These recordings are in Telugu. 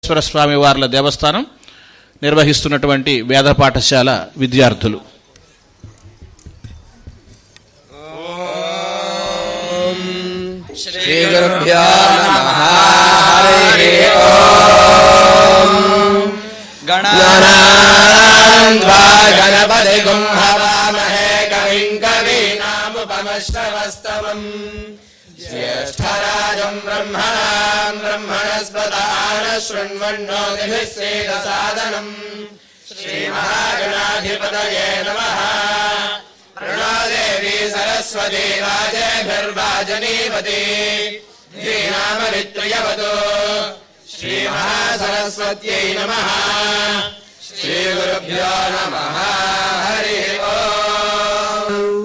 వెంకటేశ్వర స్వామి వార్ల దేవస్థానం నిర్వహిస్తున్నటువంటి వేద పాఠశాల విద్యార్థులు श्रीगुरुभ्यो नमः हरिः ओम् गणानान्त्वा गणपतिगुं हवामहे कविम् कवीनामुपमश्रवस्तमम् ज्येष्ठराजम् ब्रह्मणाम् ब्रह्मणस्पदान शृण्वन्नोतिभिः सेदसादनम् श्रीमहागणाधिपतये नमः प्रणो देवी सरस्वती राजेभिर्वाजनीपति धीनामरित्रयवतु श्रीमहासरस्वत्यै नमः श्रीगुरुभ्यो नमः हरिः ओम्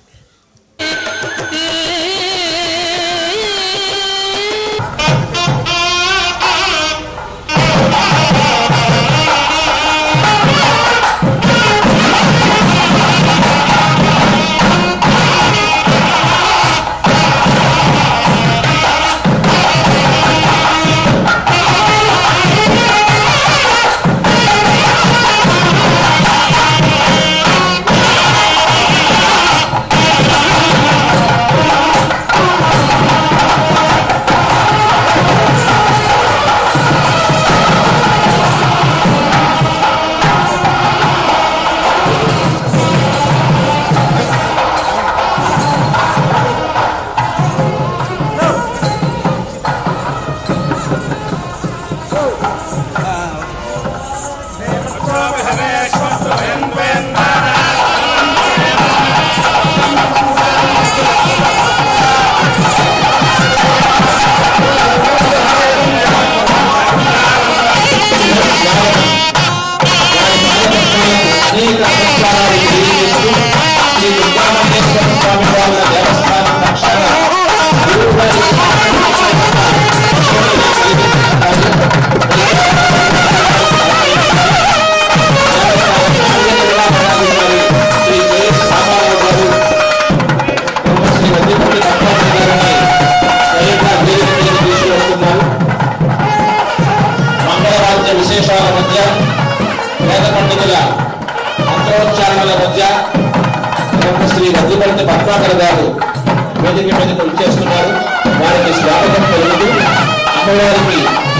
మంగళవాద్య విశేషాల మధ్య వేద పండితుల మంత్రోచ్చారణల మధ్య శ్రీ వద్దిపల్లి పద్మాకర్ గారు వేదిక మీదకు ఇచ్చేస్తున్నారు వారికి స్వాగతం పలుకుతూ అమ్మవారికి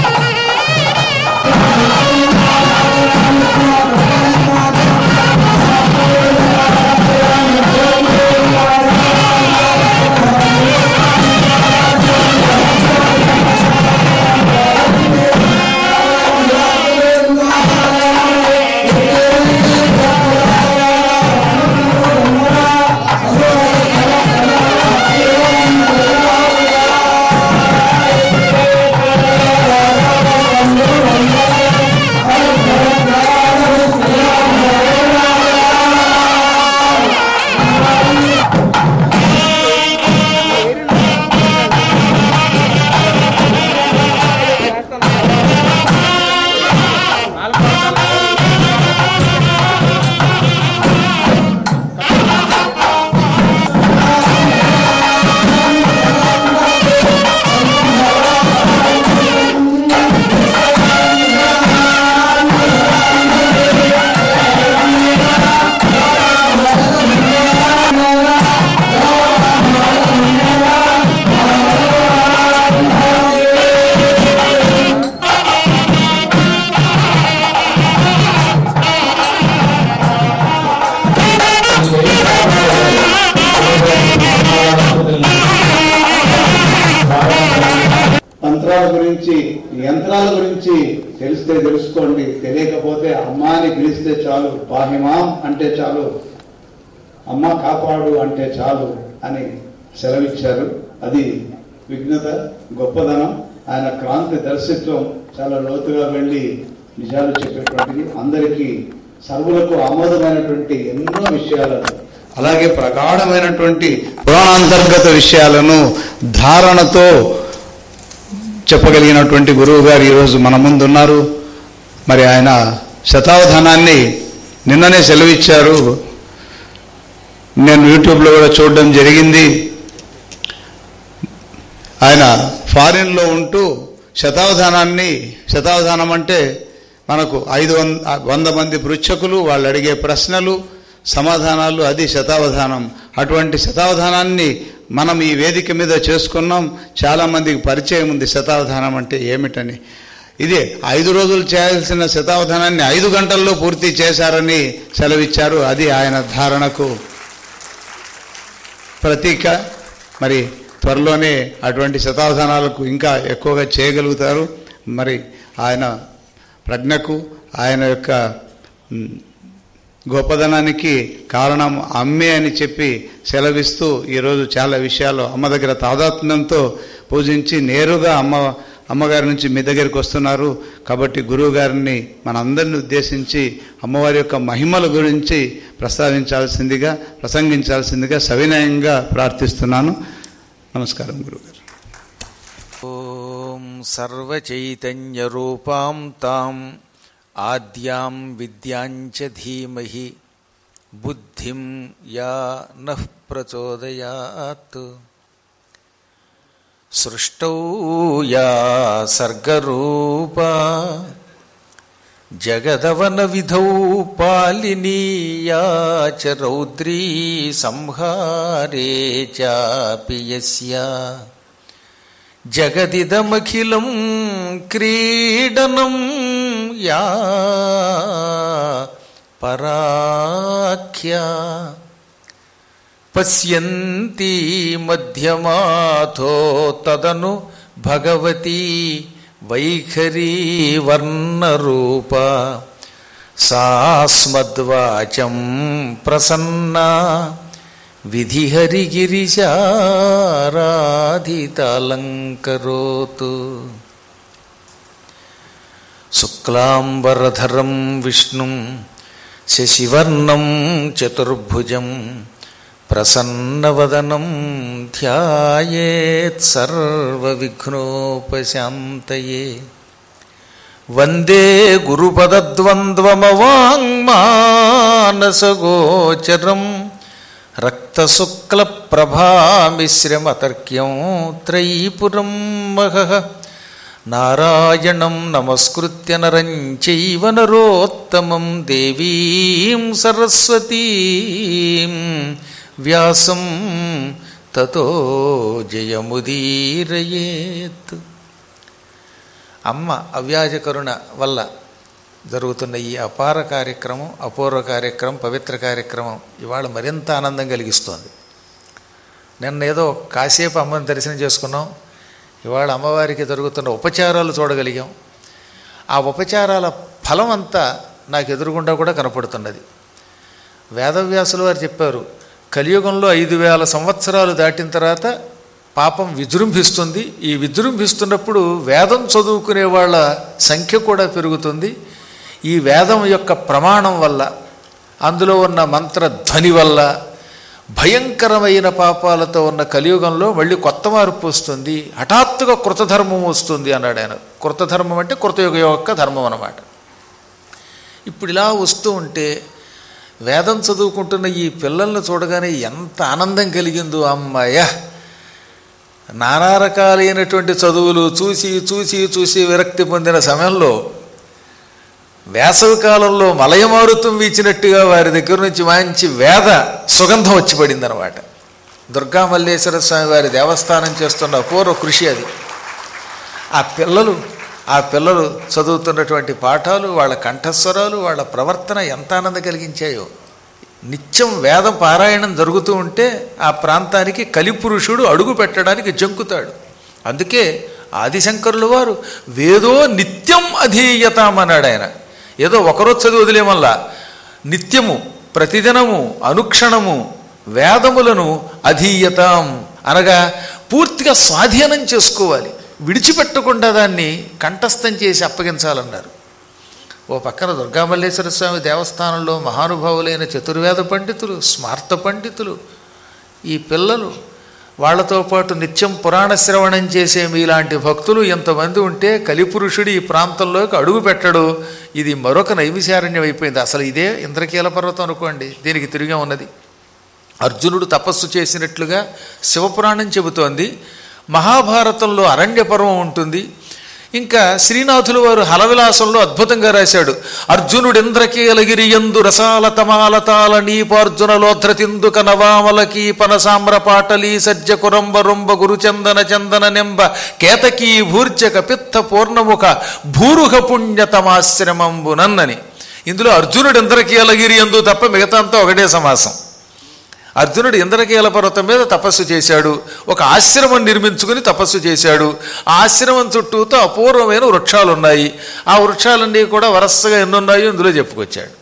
తంత్రాల గురించి యంత్రాల గురించి తెలిస్తే తెలుసుకోండి తెలియకపోతే అమ్మాని పిలిస్తే చాలు పాహిమాం అంటే చాలు అమ్మ కాపాడు అంటే చాలు అని సెలవిచ్చారు అది విఘ్నత గొప్పదనం ఆయన క్రాంతి దర్శిత్వం చాలా లోతుగా వెళ్ళి నిజాలు చెప్పేటువంటిది అందరికీ సర్వులకు ఆమోదమైనటువంటి ఎన్నో విషయాలను అలాగే ప్రగాఢమైనటువంటి పురాణాంతర్గత విషయాలను ధారణతో చెప్పగలిగినటువంటి గురువు గారు ఈరోజు మన ముందున్నారు మరి ఆయన శతావధానాన్ని నిన్ననే సెలవిచ్చారు నేను యూట్యూబ్లో కూడా చూడడం జరిగింది ఆయన ఫారిన్లో ఉంటూ శతావధానాన్ని శతావధానం అంటే మనకు ఐదు వంద వంద మంది పృచ్ఛకులు వాళ్ళు అడిగే ప్రశ్నలు సమాధానాలు అది శతావధానం అటువంటి శతావధానాన్ని మనం ఈ వేదిక మీద చేసుకున్నాం చాలామందికి పరిచయం ఉంది శతావధానం అంటే ఏమిటని ఇదే ఐదు రోజులు చేయాల్సిన శతావధానాన్ని ఐదు గంటల్లో పూర్తి చేశారని సెలవిచ్చారు అది ఆయన ధారణకు ప్రతీక మరి త్వరలోనే అటువంటి శతావధానాలకు ఇంకా ఎక్కువగా చేయగలుగుతారు మరి ఆయన ప్రజ్ఞకు ఆయన యొక్క మ్, గొప్పదనానికి కారణం అమ్మే అని చెప్పి సెలవిస్తూ ఈరోజు చాలా విషయాలు అమ్మ దగ్గర తాదాత్మ్యంతో పూజించి నేరుగా అమ్మ అమ్మగారి నుంచి మీ దగ్గరికి వస్తున్నారు కాబట్టి గురువు గారిని మనందరిని ఉద్దేశించి అమ్మవారి యొక్క మహిమల గురించి ప్రస్తావించాల్సిందిగా ప్రసంగించాల్సిందిగా సవినయంగా ప్రార్థిస్తున్నాను నమస్కారం గురువుగారు ॐ सर्वचैतन्यरूपां ताम् आद्यां विद्यां च धीमहि बुद्धिं या नः प्रचोदयात् सृष्टौ या सर्गरूपा जगदवनविधौ पालिनीया च रौद्री संहारे चापि यस्या జగదిదమఖిలం క్రీడనం యా పరాఖ్యా పశ్యంతి మధ్యమాథో తదను భగవతి వైఖరీ వర్ణరూప సాస్మద్వాచం ప్రసన్నా విధిహరిగిరిశారాధితాలంకరోతు శుక్లాంబరధరం విష్ణుం శశివర్ణం చతుర్భుజం ప్రసన్నవదనం ధ్యాయేత్ సర్వవిఘ్నోపశాంతయే వందే గురుపదద్వంద్వమవాङ्మానసగోచరం రక్తశుక్లప్రభామిశ్రమతర్క్యం త్రైపురం మహః నారాయణం నమస్కృత్య నరం చైవ నరోత్తమం దేవీం సరస్వతీం వ్యాసం తతో జయముదీరయేత్ అమ్మ అవ్యాజ కరుణ వల్ల జరుగుతున్న ఈ అపార కార్యక్రమం అపూర్వ కార్యక్రమం పవిత్ర కార్యక్రమం ఇవాళ మరింత ఆనందం కలిగిస్తోంది నిన్న ఏదో కాసేపు అమ్మని దర్శనం చేసుకున్నాం ఇవాళ అమ్మవారికి జరుగుతున్న ఉపచారాలు చూడగలిగాం ఆ ఉపచారాల ఫలం అంతా నాకు ఎదురుగుండా కూడా కనపడుతున్నది వేదవ్యాసులు వారు చెప్పారు కలియుగంలో ఐదు వేల సంవత్సరాలు దాటిన తర్వాత పాపం విజృంభిస్తుంది ఈ విజృంభిస్తున్నప్పుడు వేదం చదువుకునే వాళ్ళ సంఖ్య కూడా పెరుగుతుంది ఈ వేదం యొక్క ప్రమాణం వల్ల అందులో ఉన్న మంత్రధ్వని వల్ల భయంకరమైన పాపాలతో ఉన్న కలియుగంలో మళ్ళీ కొత్త మార్పు వస్తుంది హఠాత్తుగా కృతధర్మం వస్తుంది అన్నాడు ఆయన కృతధర్మం అంటే కృతయుగ యొక్క ధర్మం అన్నమాట ఇప్పుడు ఇలా వస్తూ ఉంటే వేదం చదువుకుంటున్న ఈ పిల్లల్ని చూడగానే ఎంత ఆనందం కలిగిందో అమ్మాయ నానా రకాలైనటువంటి చదువులు చూసి చూసి చూసి విరక్తి పొందిన సమయంలో వేసవి కాలంలో మలయమారుతం వీచినట్టుగా వారి దగ్గర నుంచి మంచి వేద సుగంధం వచ్చి పడింది అనమాట దుర్గా మల్లేశ్వర స్వామి వారి దేవస్థానం చేస్తున్న అపూర్వ కృషి అది ఆ పిల్లలు ఆ పిల్లలు చదువుతున్నటువంటి పాఠాలు వాళ్ళ కంఠస్వరాలు వాళ్ళ ప్రవర్తన ఎంత ఆనందం కలిగించాయో నిత్యం వేద పారాయణం జరుగుతూ ఉంటే ఆ ప్రాంతానికి కలిపురుషుడు అడుగు పెట్టడానికి జంకుతాడు అందుకే ఆదిశంకరుల వారు వేదో నిత్యం అధీయతాం అన్నాడు ఆయన ఏదో ఒకరోజు చదివి వదిలేమల్లా నిత్యము ప్రతిదినము అనుక్షణము వేదములను అధీయతాం అనగా పూర్తిగా స్వాధీనం చేసుకోవాలి విడిచిపెట్టకుండా దాన్ని కంఠస్థం చేసి అప్పగించాలన్నారు ఓ పక్కన దుర్గామల్లేశ్వర స్వామి దేవస్థానంలో మహానుభావులైన చతుర్వేద పండితులు స్మార్త పండితులు ఈ పిల్లలు వాళ్ళతో పాటు నిత్యం పురాణ శ్రవణం చేసే మీలాంటి భక్తులు ఎంతమంది ఉంటే కలిపురుషుడు ఈ ప్రాంతంలోకి అడుగు పెట్టడు ఇది మరొక నైవిశారణ్యం అయిపోయింది అసలు ఇదే ఇంద్రకీల పర్వతం అనుకోండి దీనికి తిరిగే ఉన్నది అర్జునుడు తపస్సు చేసినట్లుగా శివపురాణం చెబుతోంది మహాభారతంలో అరణ్య పర్వం ఉంటుంది ఇంకా శ్రీనాథులు వారు హలవిలాసంలో అద్భుతంగా రాశాడు అర్జునుడు ఇంద్రకీలగిరి ఎందు రసాల తమాలతాల నీపార్జునలోధ్రతిందుక నవామలకి పనసామ్ర పాటలి సజ్జ కురంబ రుంబ గురుచందన చందన నెంబ కేతకీ భూర్చక పిత్త పూర్ణముఖ భూరుహ పుణ్యతమాశ్రమంబునన్నని ఇందులో అర్జునుడు ఇంద్రకీలగిరి ఎందు తప్ప మిగతా అంతా ఒకటే సమాసం అర్జునుడు ఇంద్రకీల పర్వతం మీద తపస్సు చేశాడు ఒక ఆశ్రమం నిర్మించుకుని తపస్సు చేశాడు ఆ ఆశ్రమం చుట్టూతో అపూర్వమైన వృక్షాలు ఉన్నాయి ఆ వృక్షాలన్నీ కూడా వరసగా ఎన్నున్నాయో ఇందులో చెప్పుకొచ్చాడు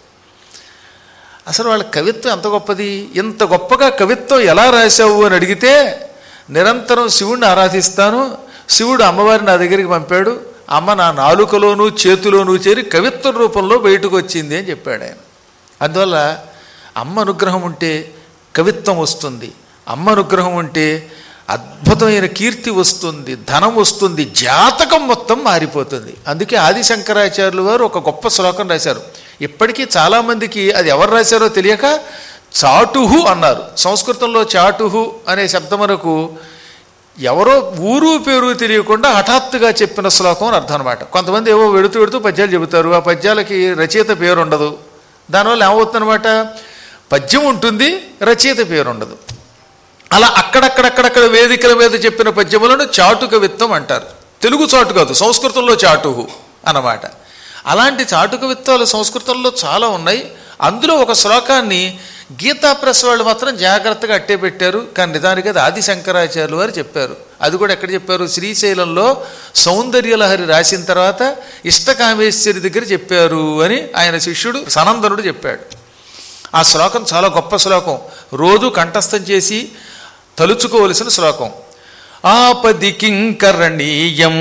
అసలు వాళ్ళ కవిత్వం ఎంత గొప్పది ఇంత గొప్పగా కవిత్వం ఎలా రాశావు అని అడిగితే నిరంతరం శివుణ్ణి ఆరాధిస్తాను శివుడు అమ్మవారిని నా దగ్గరికి పంపాడు అమ్మ నా నాలుకలోనూ చేతిలోనూ చేరి కవిత్వ రూపంలో బయటకు వచ్చింది అని చెప్పాడు ఆయన అందువల్ల అమ్మ అనుగ్రహం ఉంటే కవిత్వం వస్తుంది అమ్మ అనుగ్రహం ఉంటే అద్భుతమైన కీర్తి వస్తుంది ధనం వస్తుంది జాతకం మొత్తం మారిపోతుంది అందుకే ఆది శంకరాచార్యులు వారు ఒక గొప్ప శ్లోకం రాశారు ఇప్పటికీ చాలామందికి అది ఎవరు రాశారో తెలియక చాటుహు అన్నారు సంస్కృతంలో చాటుహు అనే శబ్దమునకు ఎవరో ఊరు పేరు తెలియకుండా హఠాత్తుగా చెప్పిన శ్లోకం అని అర్థం అనమాట కొంతమంది ఏవో వెడుతూ వెడుతూ పద్యాలు చెబుతారు ఆ పద్యాలకి రచయిత పేరు ఉండదు దానివల్ల ఏమవుతుందన్నమాట పద్యం ఉంటుంది రచయిత పేరు ఉండదు అలా అక్కడక్కడక్కడక్కడ వేదికల మీద చెప్పిన పద్యములను చాటు కవిత్వం అంటారు తెలుగు చాటు కాదు సంస్కృతంలో చాటుహు అన్నమాట అలాంటి చాటు కవిత్వాలు సంస్కృతంలో చాలా ఉన్నాయి అందులో ఒక శ్లోకాన్ని గీతా ప్రెస్ వాళ్ళు మాత్రం జాగ్రత్తగా అట్టే పెట్టారు కానీ నిజానికి అది ఆది శంకరాచార్యులు వారు చెప్పారు అది కూడా ఎక్కడ చెప్పారు శ్రీశైలంలో సౌందర్యలహరి రాసిన తర్వాత ఇష్టకామేశ్వరి దగ్గర చెప్పారు అని ఆయన శిష్యుడు సనందనుడు చెప్పాడు ఆ శ్లోకం చాలా గొప్ప శ్లోకం రోజు కంఠస్థం చేసి తలుచుకోవలసిన శ్లోకం ఆపది కింకరణీయం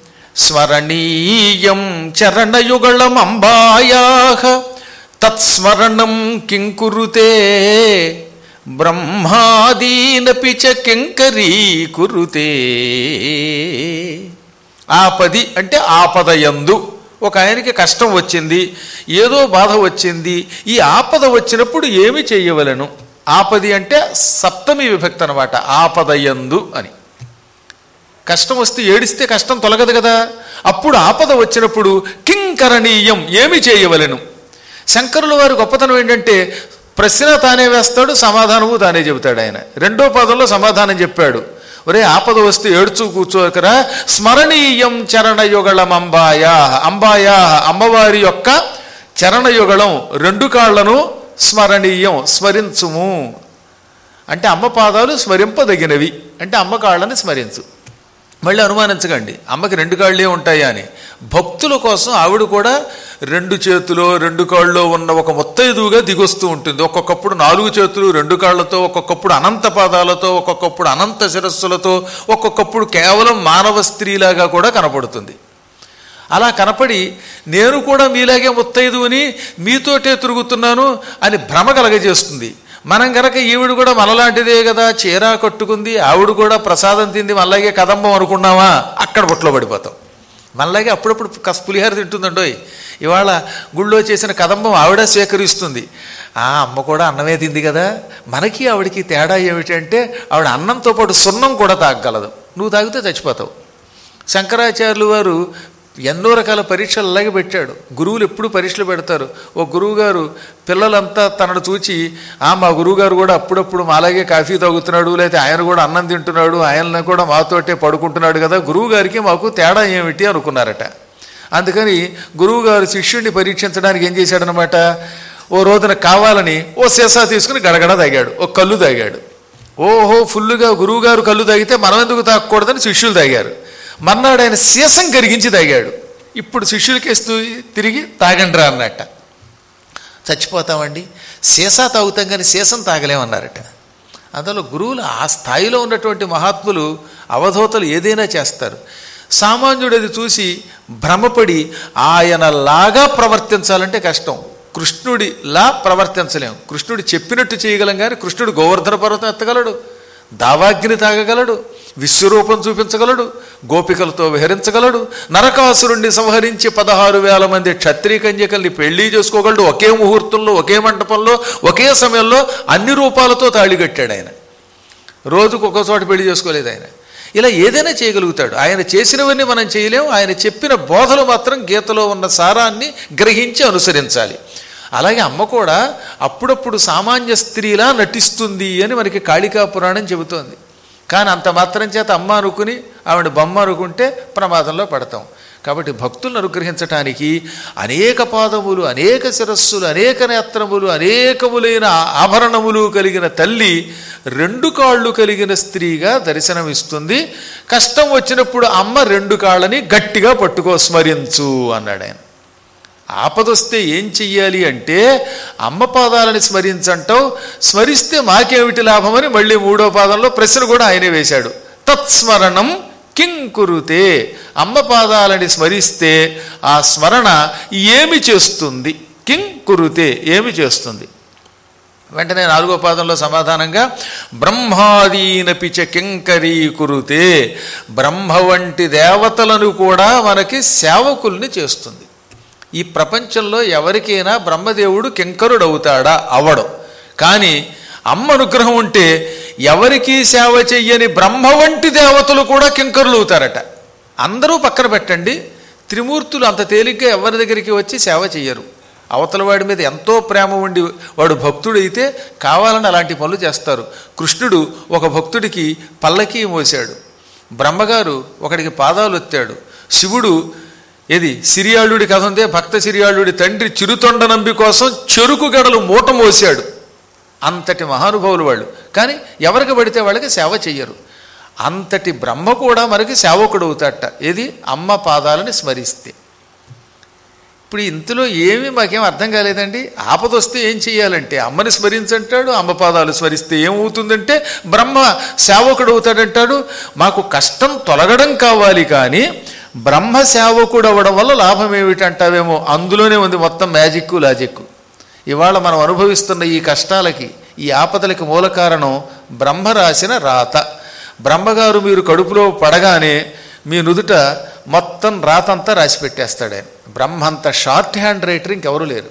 స్మరణీయం చరణయుగళం అంబాయా తత్స్మరణం కింకురుతే బ్రహ్మాదీనపి చ కింకరీ కురుతే ఆపది అంటే ఆపదయందు ఒక ఆయనకి కష్టం వచ్చింది ఏదో బాధ వచ్చింది ఈ ఆపద వచ్చినప్పుడు ఏమి చెయ్యవలను ఆపది అంటే సప్తమి విభక్తి అనమాట ఆపదయందు అని కష్టం వస్తే ఏడిస్తే కష్టం తొలగదు కదా అప్పుడు ఆపద వచ్చినప్పుడు కింకరణీయం ఏమి చేయవలెను శంకరుల వారి గొప్పతనం ఏంటంటే ప్రశ్న తానే వేస్తాడు సమాధానము తానే చెబుతాడు ఆయన రెండో పదంలో సమాధానం చెప్పాడు ఒరే ఆపద వస్తే ఏడుచు కూర్చోకరా స్మరణీయం చరణయుగళం అంబాయా అంబాయా అమ్మవారి యొక్క చరణయుగళం రెండు కాళ్లను స్మరణీయం స్మరించుము అంటే అమ్మ పాదాలు స్మరింపదగినవి అంటే అమ్మ కాళ్ళని స్మరించు మళ్ళీ అనుమానించకండి అమ్మకి రెండు కాళ్ళే ఉంటాయా అని భక్తుల కోసం ఆవిడ కూడా రెండు చేతులు రెండు కాళ్ళలో ఉన్న ఒక ముత్తైదువుగా దిగొస్తూ ఉంటుంది ఒక్కొక్కప్పుడు నాలుగు చేతులు రెండు కాళ్ళతో ఒక్కొక్కప్పుడు అనంత పాదాలతో ఒక్కొక్కప్పుడు అనంత శిరస్సులతో ఒక్కొక్కప్పుడు కేవలం మానవ స్త్రీలాగా కూడా కనపడుతుంది అలా కనపడి నేను కూడా మీలాగే ముత్తైదువుని మీతోటే తిరుగుతున్నాను అని భ్రమ కలగజేస్తుంది మనం గనక ఈవిడ కూడా మనలాంటిదే కదా చీర కట్టుకుంది ఆవిడ కూడా ప్రసాదం తింది మనలాగే కదంబం అనుకున్నావా అక్కడ బుట్టలో పడిపోతాం మనలాగే అప్పుడప్పుడు కస్ పులిహార తింటుందండోయ్ ఇవాళ గుళ్ళో చేసిన కదంబం ఆవిడ స్వీకరిస్తుంది ఆ అమ్మ కూడా అన్నమే తింది కదా మనకి ఆవిడకి తేడా ఏమిటంటే ఆవిడ అన్నంతో పాటు సున్నం కూడా తాగగలదు నువ్వు తాగితే చచ్చిపోతావు శంకరాచార్యులు వారు ఎన్నో రకాల పరీక్షలు అలాగే పెట్టాడు గురువులు ఎప్పుడు పరీక్షలు పెడతారు ఓ గురువుగారు పిల్లలంతా తనను చూచి ఆ మా గురువుగారు కూడా అప్పుడప్పుడు మాలాగే కాఫీ తాగుతున్నాడు లేకపోతే ఆయన కూడా అన్నం తింటున్నాడు ఆయన కూడా మాతోటే పడుకుంటున్నాడు కదా గురువుగారికి మాకు తేడా ఏమిటి అనుకున్నారట అందుకని గురువుగారు శిష్యుడిని పరీక్షించడానికి ఏం చేశాడనమాట ఓ రోజున కావాలని ఓ సీసా తీసుకుని గడగడ తాగాడు ఓ కళ్ళు తాగాడు ఓహో ఫుల్లుగా గురువుగారు కళ్ళు తాగితే మనం ఎందుకు తాగకూడదని శిష్యులు తాగారు మర్నాడు ఆయన సీసం కరిగించి తాగాడు ఇప్పుడు శిష్యులకేస్తూ తిరిగి తాగండ్రా అన్నట్ట చచ్చిపోతామండి సీసా తాగుతాం కానీ సీసం తాగలేమన్నారట అందులో గురువులు ఆ స్థాయిలో ఉన్నటువంటి మహాత్ములు అవధూతలు ఏదైనా చేస్తారు సామాన్యుడు అది చూసి భ్రమపడి ఆయనలాగా ప్రవర్తించాలంటే కష్టం కృష్ణుడిలా ప్రవర్తించలేం కృష్ణుడు చెప్పినట్టు చేయగలం కానీ కృష్ణుడు గోవర్ధన పర్వతం ఎత్తగలడు దావాగ్ని తాగగలడు విశ్వరూపం చూపించగలడు గోపికలతో విహరించగలడు నరకాసురుణ్ణి సంహరించి పదహారు వేల మంది క్షత్రియ కన్యకల్ని పెళ్లి చేసుకోగలడు ఒకే ముహూర్తంలో ఒకే మంటపంలో ఒకే సమయంలో అన్ని రూపాలతో తాళి కట్టాడు ఆయన రోజుకు ఒక్కో చోట పెళ్లి చేసుకోలేదు ఆయన ఇలా ఏదైనా చేయగలుగుతాడు ఆయన చేసినవన్నీ మనం చేయలేం ఆయన చెప్పిన బోధలు మాత్రం గీతలో ఉన్న సారాన్ని గ్రహించి అనుసరించాలి అలాగే అమ్మ కూడా అప్పుడప్పుడు సామాన్య స్త్రీలా నటిస్తుంది అని మనకి కాళికా పురాణం చెబుతోంది కానీ అంత మాత్రం చేత అమ్మ అనుకుని ఆవిడ బొమ్మ అనుకుంటే ప్రమాదంలో పడతాం కాబట్టి భక్తులను అనుగ్రహించటానికి అనేక పాదములు అనేక శిరస్సులు అనేక నేత్రములు అనేకములైన ఆభరణములు కలిగిన తల్లి రెండు కాళ్ళు కలిగిన స్త్రీగా దర్శనమిస్తుంది కష్టం వచ్చినప్పుడు అమ్మ రెండు కాళ్ళని గట్టిగా పట్టుకో స్మరించు అన్నాడు ఆయన ఆపదొస్తే ఏం చెయ్యాలి అంటే అమ్మ పాదాలని స్మరించంటావు స్మరిస్తే మాకేమిటి లాభమని మళ్ళీ మూడో పాదంలో ప్రశ్న కూడా ఆయనే వేశాడు తత్స్మరణం కిం కురుతే అమ్మ పాదాలని స్మరిస్తే ఆ స్మరణ ఏమి చేస్తుంది కిం కురుతే ఏమి చేస్తుంది వెంటనే నాలుగో పాదంలో సమాధానంగా బ్రహ్మాదీనపిచ కింకరీ కురుతే బ్రహ్మ వంటి దేవతలను కూడా మనకి సేవకుల్ని చేస్తుంది ఈ ప్రపంచంలో ఎవరికైనా బ్రహ్మదేవుడు కింకరుడవుతాడా అవడం కానీ అమ్మ అనుగ్రహం ఉంటే ఎవరికీ సేవ చెయ్యని బ్రహ్మ వంటి దేవతలు కూడా కింకరులు అవుతారట అందరూ పక్కన పెట్టండి త్రిమూర్తులు అంత తేలిగ్గా ఎవరి దగ్గరికి వచ్చి సేవ చెయ్యరు అవతల వాడి మీద ఎంతో ప్రేమ ఉండి వాడు భక్తుడైతే కావాలని అలాంటి పనులు చేస్తారు కృష్ణుడు ఒక భక్తుడికి పల్లకీ మోసాడు బ్రహ్మగారు ఒకడికి పాదాలు ఎత్తాడు శివుడు ఏది సిరియాళుడి కథ ఉందే భక్త సిరియాళుడి తండ్రి చిరుతొండ నంబి కోసం చెరుకు గడలు మూట మోసాడు అంతటి మహానుభావులు వాళ్ళు కానీ ఎవరికి పడితే వాళ్ళకి సేవ చెయ్యరు అంతటి బ్రహ్మ కూడా మనకి సేవకుడు అవుతాడట ఏది అమ్మ పాదాలని స్మరిస్తే ఇప్పుడు ఇందులో ఏమీ మాకేం అర్థం కాలేదండి ఆపదొస్తే ఏం చెయ్యాలంటే అమ్మని స్మరించంటాడు అమ్మ పాదాలు స్మరిస్తే ఏమవుతుందంటే బ్రహ్మ సేవకుడు అవుతాడంటాడు మాకు కష్టం తొలగడం కావాలి కానీ బ్రహ్మ సేవకుడు అవ్వడం వల్ల లాభం ఏమిటంటావేమో అందులోనే ఉంది మొత్తం మ్యాజిక్ లాజిక్ ఇవాళ మనం అనుభవిస్తున్న ఈ కష్టాలకి ఈ ఆపదలకి మూల కారణం బ్రహ్మ రాసిన రాత బ్రహ్మగారు మీరు కడుపులో పడగానే మీ నుదుట మొత్తం రాతంతా రాసి పెట్టేస్తాడు ఆయన బ్రహ్మ అంత షార్ట్ హ్యాండ్ రైటర్ ఇంకెవరు లేరు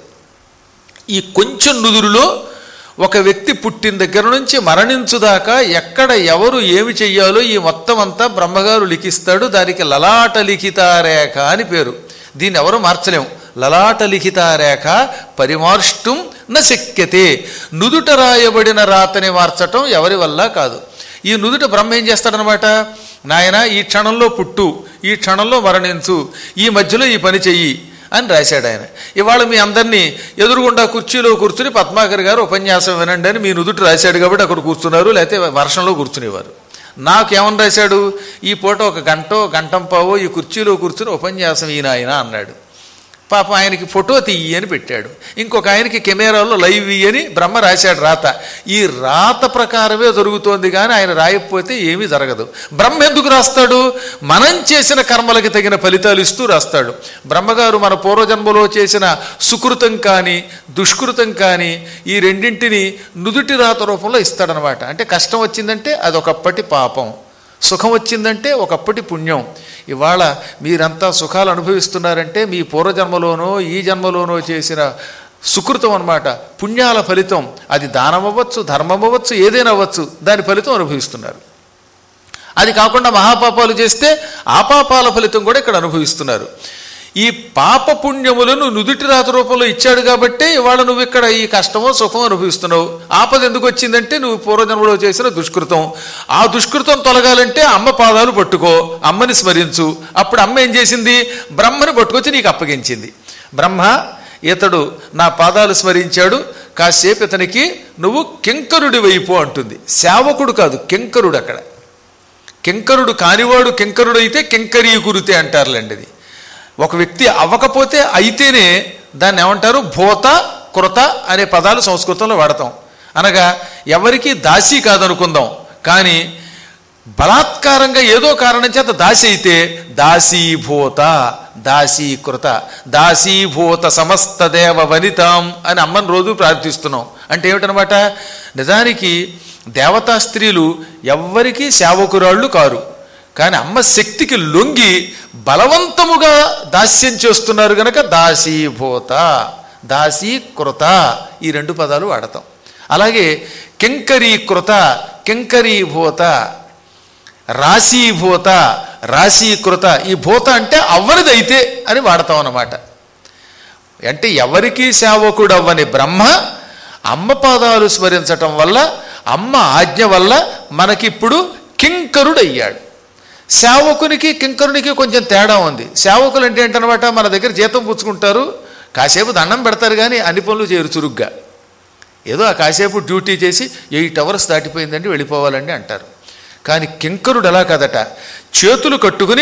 ఈ కొంచెం నుదురులో ఒక వ్యక్తి పుట్టిన దగ్గర నుంచి మరణించుదాకా ఎక్కడ ఎవరు ఏమి చెయ్యాలో ఈ మొత్తం అంతా బ్రహ్మగారు లిఖిస్తాడు దానికి లలాట లిఖితారేఖ అని పేరు దీన్ని ఎవరు మార్చలేము లలాట లిఖితారేఖ పరిమార్ష్టం న శక్యతే నుదుట రాయబడిన రాతని మార్చటం ఎవరి వల్ల కాదు ఈ నుదుట బ్రహ్మ ఏం చేస్తాడనమాట నాయన ఈ క్షణంలో పుట్టు ఈ క్షణంలో మరణించు ఈ మధ్యలో ఈ పని చెయ్యి అని రాశాడు ఆయన ఇవాళ మీ అందరినీ ఎదురుగుండా కుర్చీలో కూర్చుని పద్మాకర్ గారు ఉపన్యాసం వినండి అని మీ నుదుట రాశాడు కాబట్టి అక్కడ కూర్చున్నారు లేకపోతే వర్షంలో కూర్చునేవారు నాకేమని రాశాడు ఈ పూట ఒక గంటో గంటం పావో ఈ కుర్చీలో కూర్చుని ఉపన్యాసం ఈయన ఆయన అన్నాడు పాపం ఆయనకి ఫోటో తీయి అని పెట్టాడు ఇంకొక ఆయనకి కెమెరాలో లైవ్ అని బ్రహ్మ రాశాడు రాత ఈ రాత ప్రకారమే జరుగుతోంది కానీ ఆయన రాయకపోతే ఏమీ జరగదు బ్రహ్మ ఎందుకు రాస్తాడు మనం చేసిన కర్మలకి తగిన ఫలితాలు ఇస్తూ రాస్తాడు బ్రహ్మగారు మన పూర్వజన్మలో చేసిన సుకృతం కానీ దుష్కృతం కానీ ఈ రెండింటిని నుదుటి రాత రూపంలో ఇస్తాడనమాట అంటే కష్టం వచ్చిందంటే అదొకప్పటి పాపం సుఖం వచ్చిందంటే ఒకప్పటి పుణ్యం ఇవాళ మీరంతా సుఖాలు అనుభవిస్తున్నారంటే మీ పూర్వజన్మలోనో ఈ జన్మలోనో చేసిన సుకృతం అన్నమాట పుణ్యాల ఫలితం అది దానం అవ్వచ్చు ధర్మం అవ్వచ్చు ఏదైనా అవ్వచ్చు దాని ఫలితం అనుభవిస్తున్నారు అది కాకుండా మహాపాపాలు చేస్తే ఆ పాపాల ఫలితం కూడా ఇక్కడ అనుభవిస్తున్నారు ఈ పాప పుణ్యములను నుదుటి రాత రూపంలో ఇచ్చాడు కాబట్టే ఇవాళ నువ్వు ఇక్కడ ఈ కష్టమో సుఖమో అనుభవిస్తున్నావు ఆపద ఎందుకు వచ్చిందంటే నువ్వు పూర్వజన్మలో చేసిన దుష్కృతం ఆ దుష్కృతం తొలగాలంటే అమ్మ పాదాలు పట్టుకో అమ్మని స్మరించు అప్పుడు అమ్మ ఏం చేసింది బ్రహ్మని పట్టుకొచ్చి నీకు అప్పగించింది బ్రహ్మ ఇతడు నా పాదాలు స్మరించాడు కాసేపు ఇతనికి నువ్వు కింకరుడి వైపు అంటుంది సేవకుడు కాదు కింకరుడు అక్కడ కింకరుడు కానివాడు కింకరుడు అయితే కింకరీ కురితే అంటారులేండి అది ఒక వ్యక్తి అవ్వకపోతే అయితేనే దాన్ని ఏమంటారు భూత కృత అనే పదాలు సంస్కృతంలో వాడతాం అనగా ఎవరికి దాసి కాదనుకుందాం కానీ బలాత్కారంగా ఏదో కారణం చేత దాసి అయితే దాసీభూత దాసీకృత దాసీభూత సమస్త దేవ వనితాం అని అమ్మని రోజు ప్రార్థిస్తున్నాం అంటే ఏమిటనమాట నిజానికి దేవతా స్త్రీలు ఎవ్వరికీ సేవకురాళ్ళు కారు కానీ అమ్మ శక్తికి లొంగి బలవంతముగా దాస్యం చేస్తున్నారు గనక దాసీభూత దాసీకృత ఈ రెండు పదాలు వాడతాం అలాగే కింకరీకృత కింకరీభూత రాశీభూత రాశీకృత ఈ భూత అంటే అవ్వనిదైతే అని వాడతాం అన్నమాట అంటే ఎవరికి సేవకుడు అవ్వని బ్రహ్మ అమ్మ పాదాలు స్మరించటం వల్ల అమ్మ ఆజ్ఞ వల్ల మనకిప్పుడు కింకరుడయ్యాడు సేవకునికి కింకరునికి కొంచెం తేడా ఉంది సేవకులు అంటే ఏంటనమాట మన దగ్గర జీతం పుచ్చుకుంటారు కాసేపు దండం పెడతారు కానీ అన్ని పనులు చేయరు చురుగ్గా ఏదో ఆ కాసేపు డ్యూటీ చేసి ఎయిట్ అవర్స్ దాటిపోయిందండి వెళ్ళిపోవాలండి అంటారు కానీ కింకరుడు ఎలా కదట చేతులు కట్టుకుని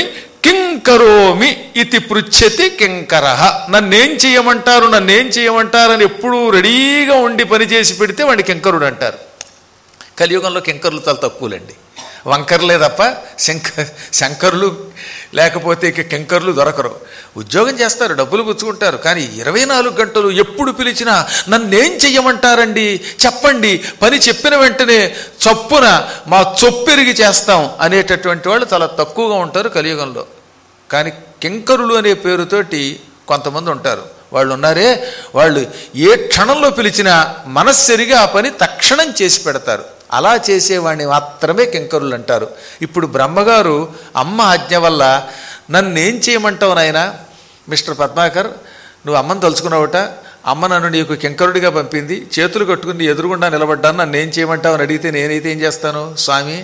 కింకరోమి ఇది పృచ్ఛతి కింకర నన్నేం చేయమంటారు నన్నేం చేయమంటారని ఎప్పుడూ రెడీగా ఉండి పని చేసి పెడితే వాడిని కింకరుడు అంటారు కలియుగంలో కింకర్లు చాలా తక్కువలండి వంకర్లే తప్ప శంక శంకరులు లేకపోతే ఇక కింకర్లు దొరకరు ఉద్యోగం చేస్తారు డబ్బులు పుచ్చుకుంటారు కానీ ఇరవై నాలుగు గంటలు ఎప్పుడు పిలిచినా నన్నేం చెయ్యమంటారండి చెప్పండి పని చెప్పిన వెంటనే చొప్పున మా చొప్పెరిగి చేస్తాం అనేటటువంటి వాళ్ళు చాలా తక్కువగా ఉంటారు కలియుగంలో కానీ కింకరులు అనే పేరుతోటి కొంతమంది ఉంటారు వాళ్ళు ఉన్నారే వాళ్ళు ఏ క్షణంలో పిలిచినా మనస్సరిగా ఆ పని తక్షణం చేసి పెడతారు అలా చేసేవాడిని మాత్రమే కింకరులు అంటారు ఇప్పుడు బ్రహ్మగారు అమ్మ ఆజ్ఞ వల్ల నన్నేం చేయమంటావు నాయన మిస్టర్ పద్మాకర్ నువ్వు అమ్మని తలుచుకున్నావుట అమ్మ నన్ను నీకు కింకరుడిగా పంపింది చేతులు కట్టుకుని ఎదురుగుండా నిలబడ్డాను నన్ను ఏం చేయమంటావు అని అడిగితే నేనైతే ఏం చేస్తాను స్వామి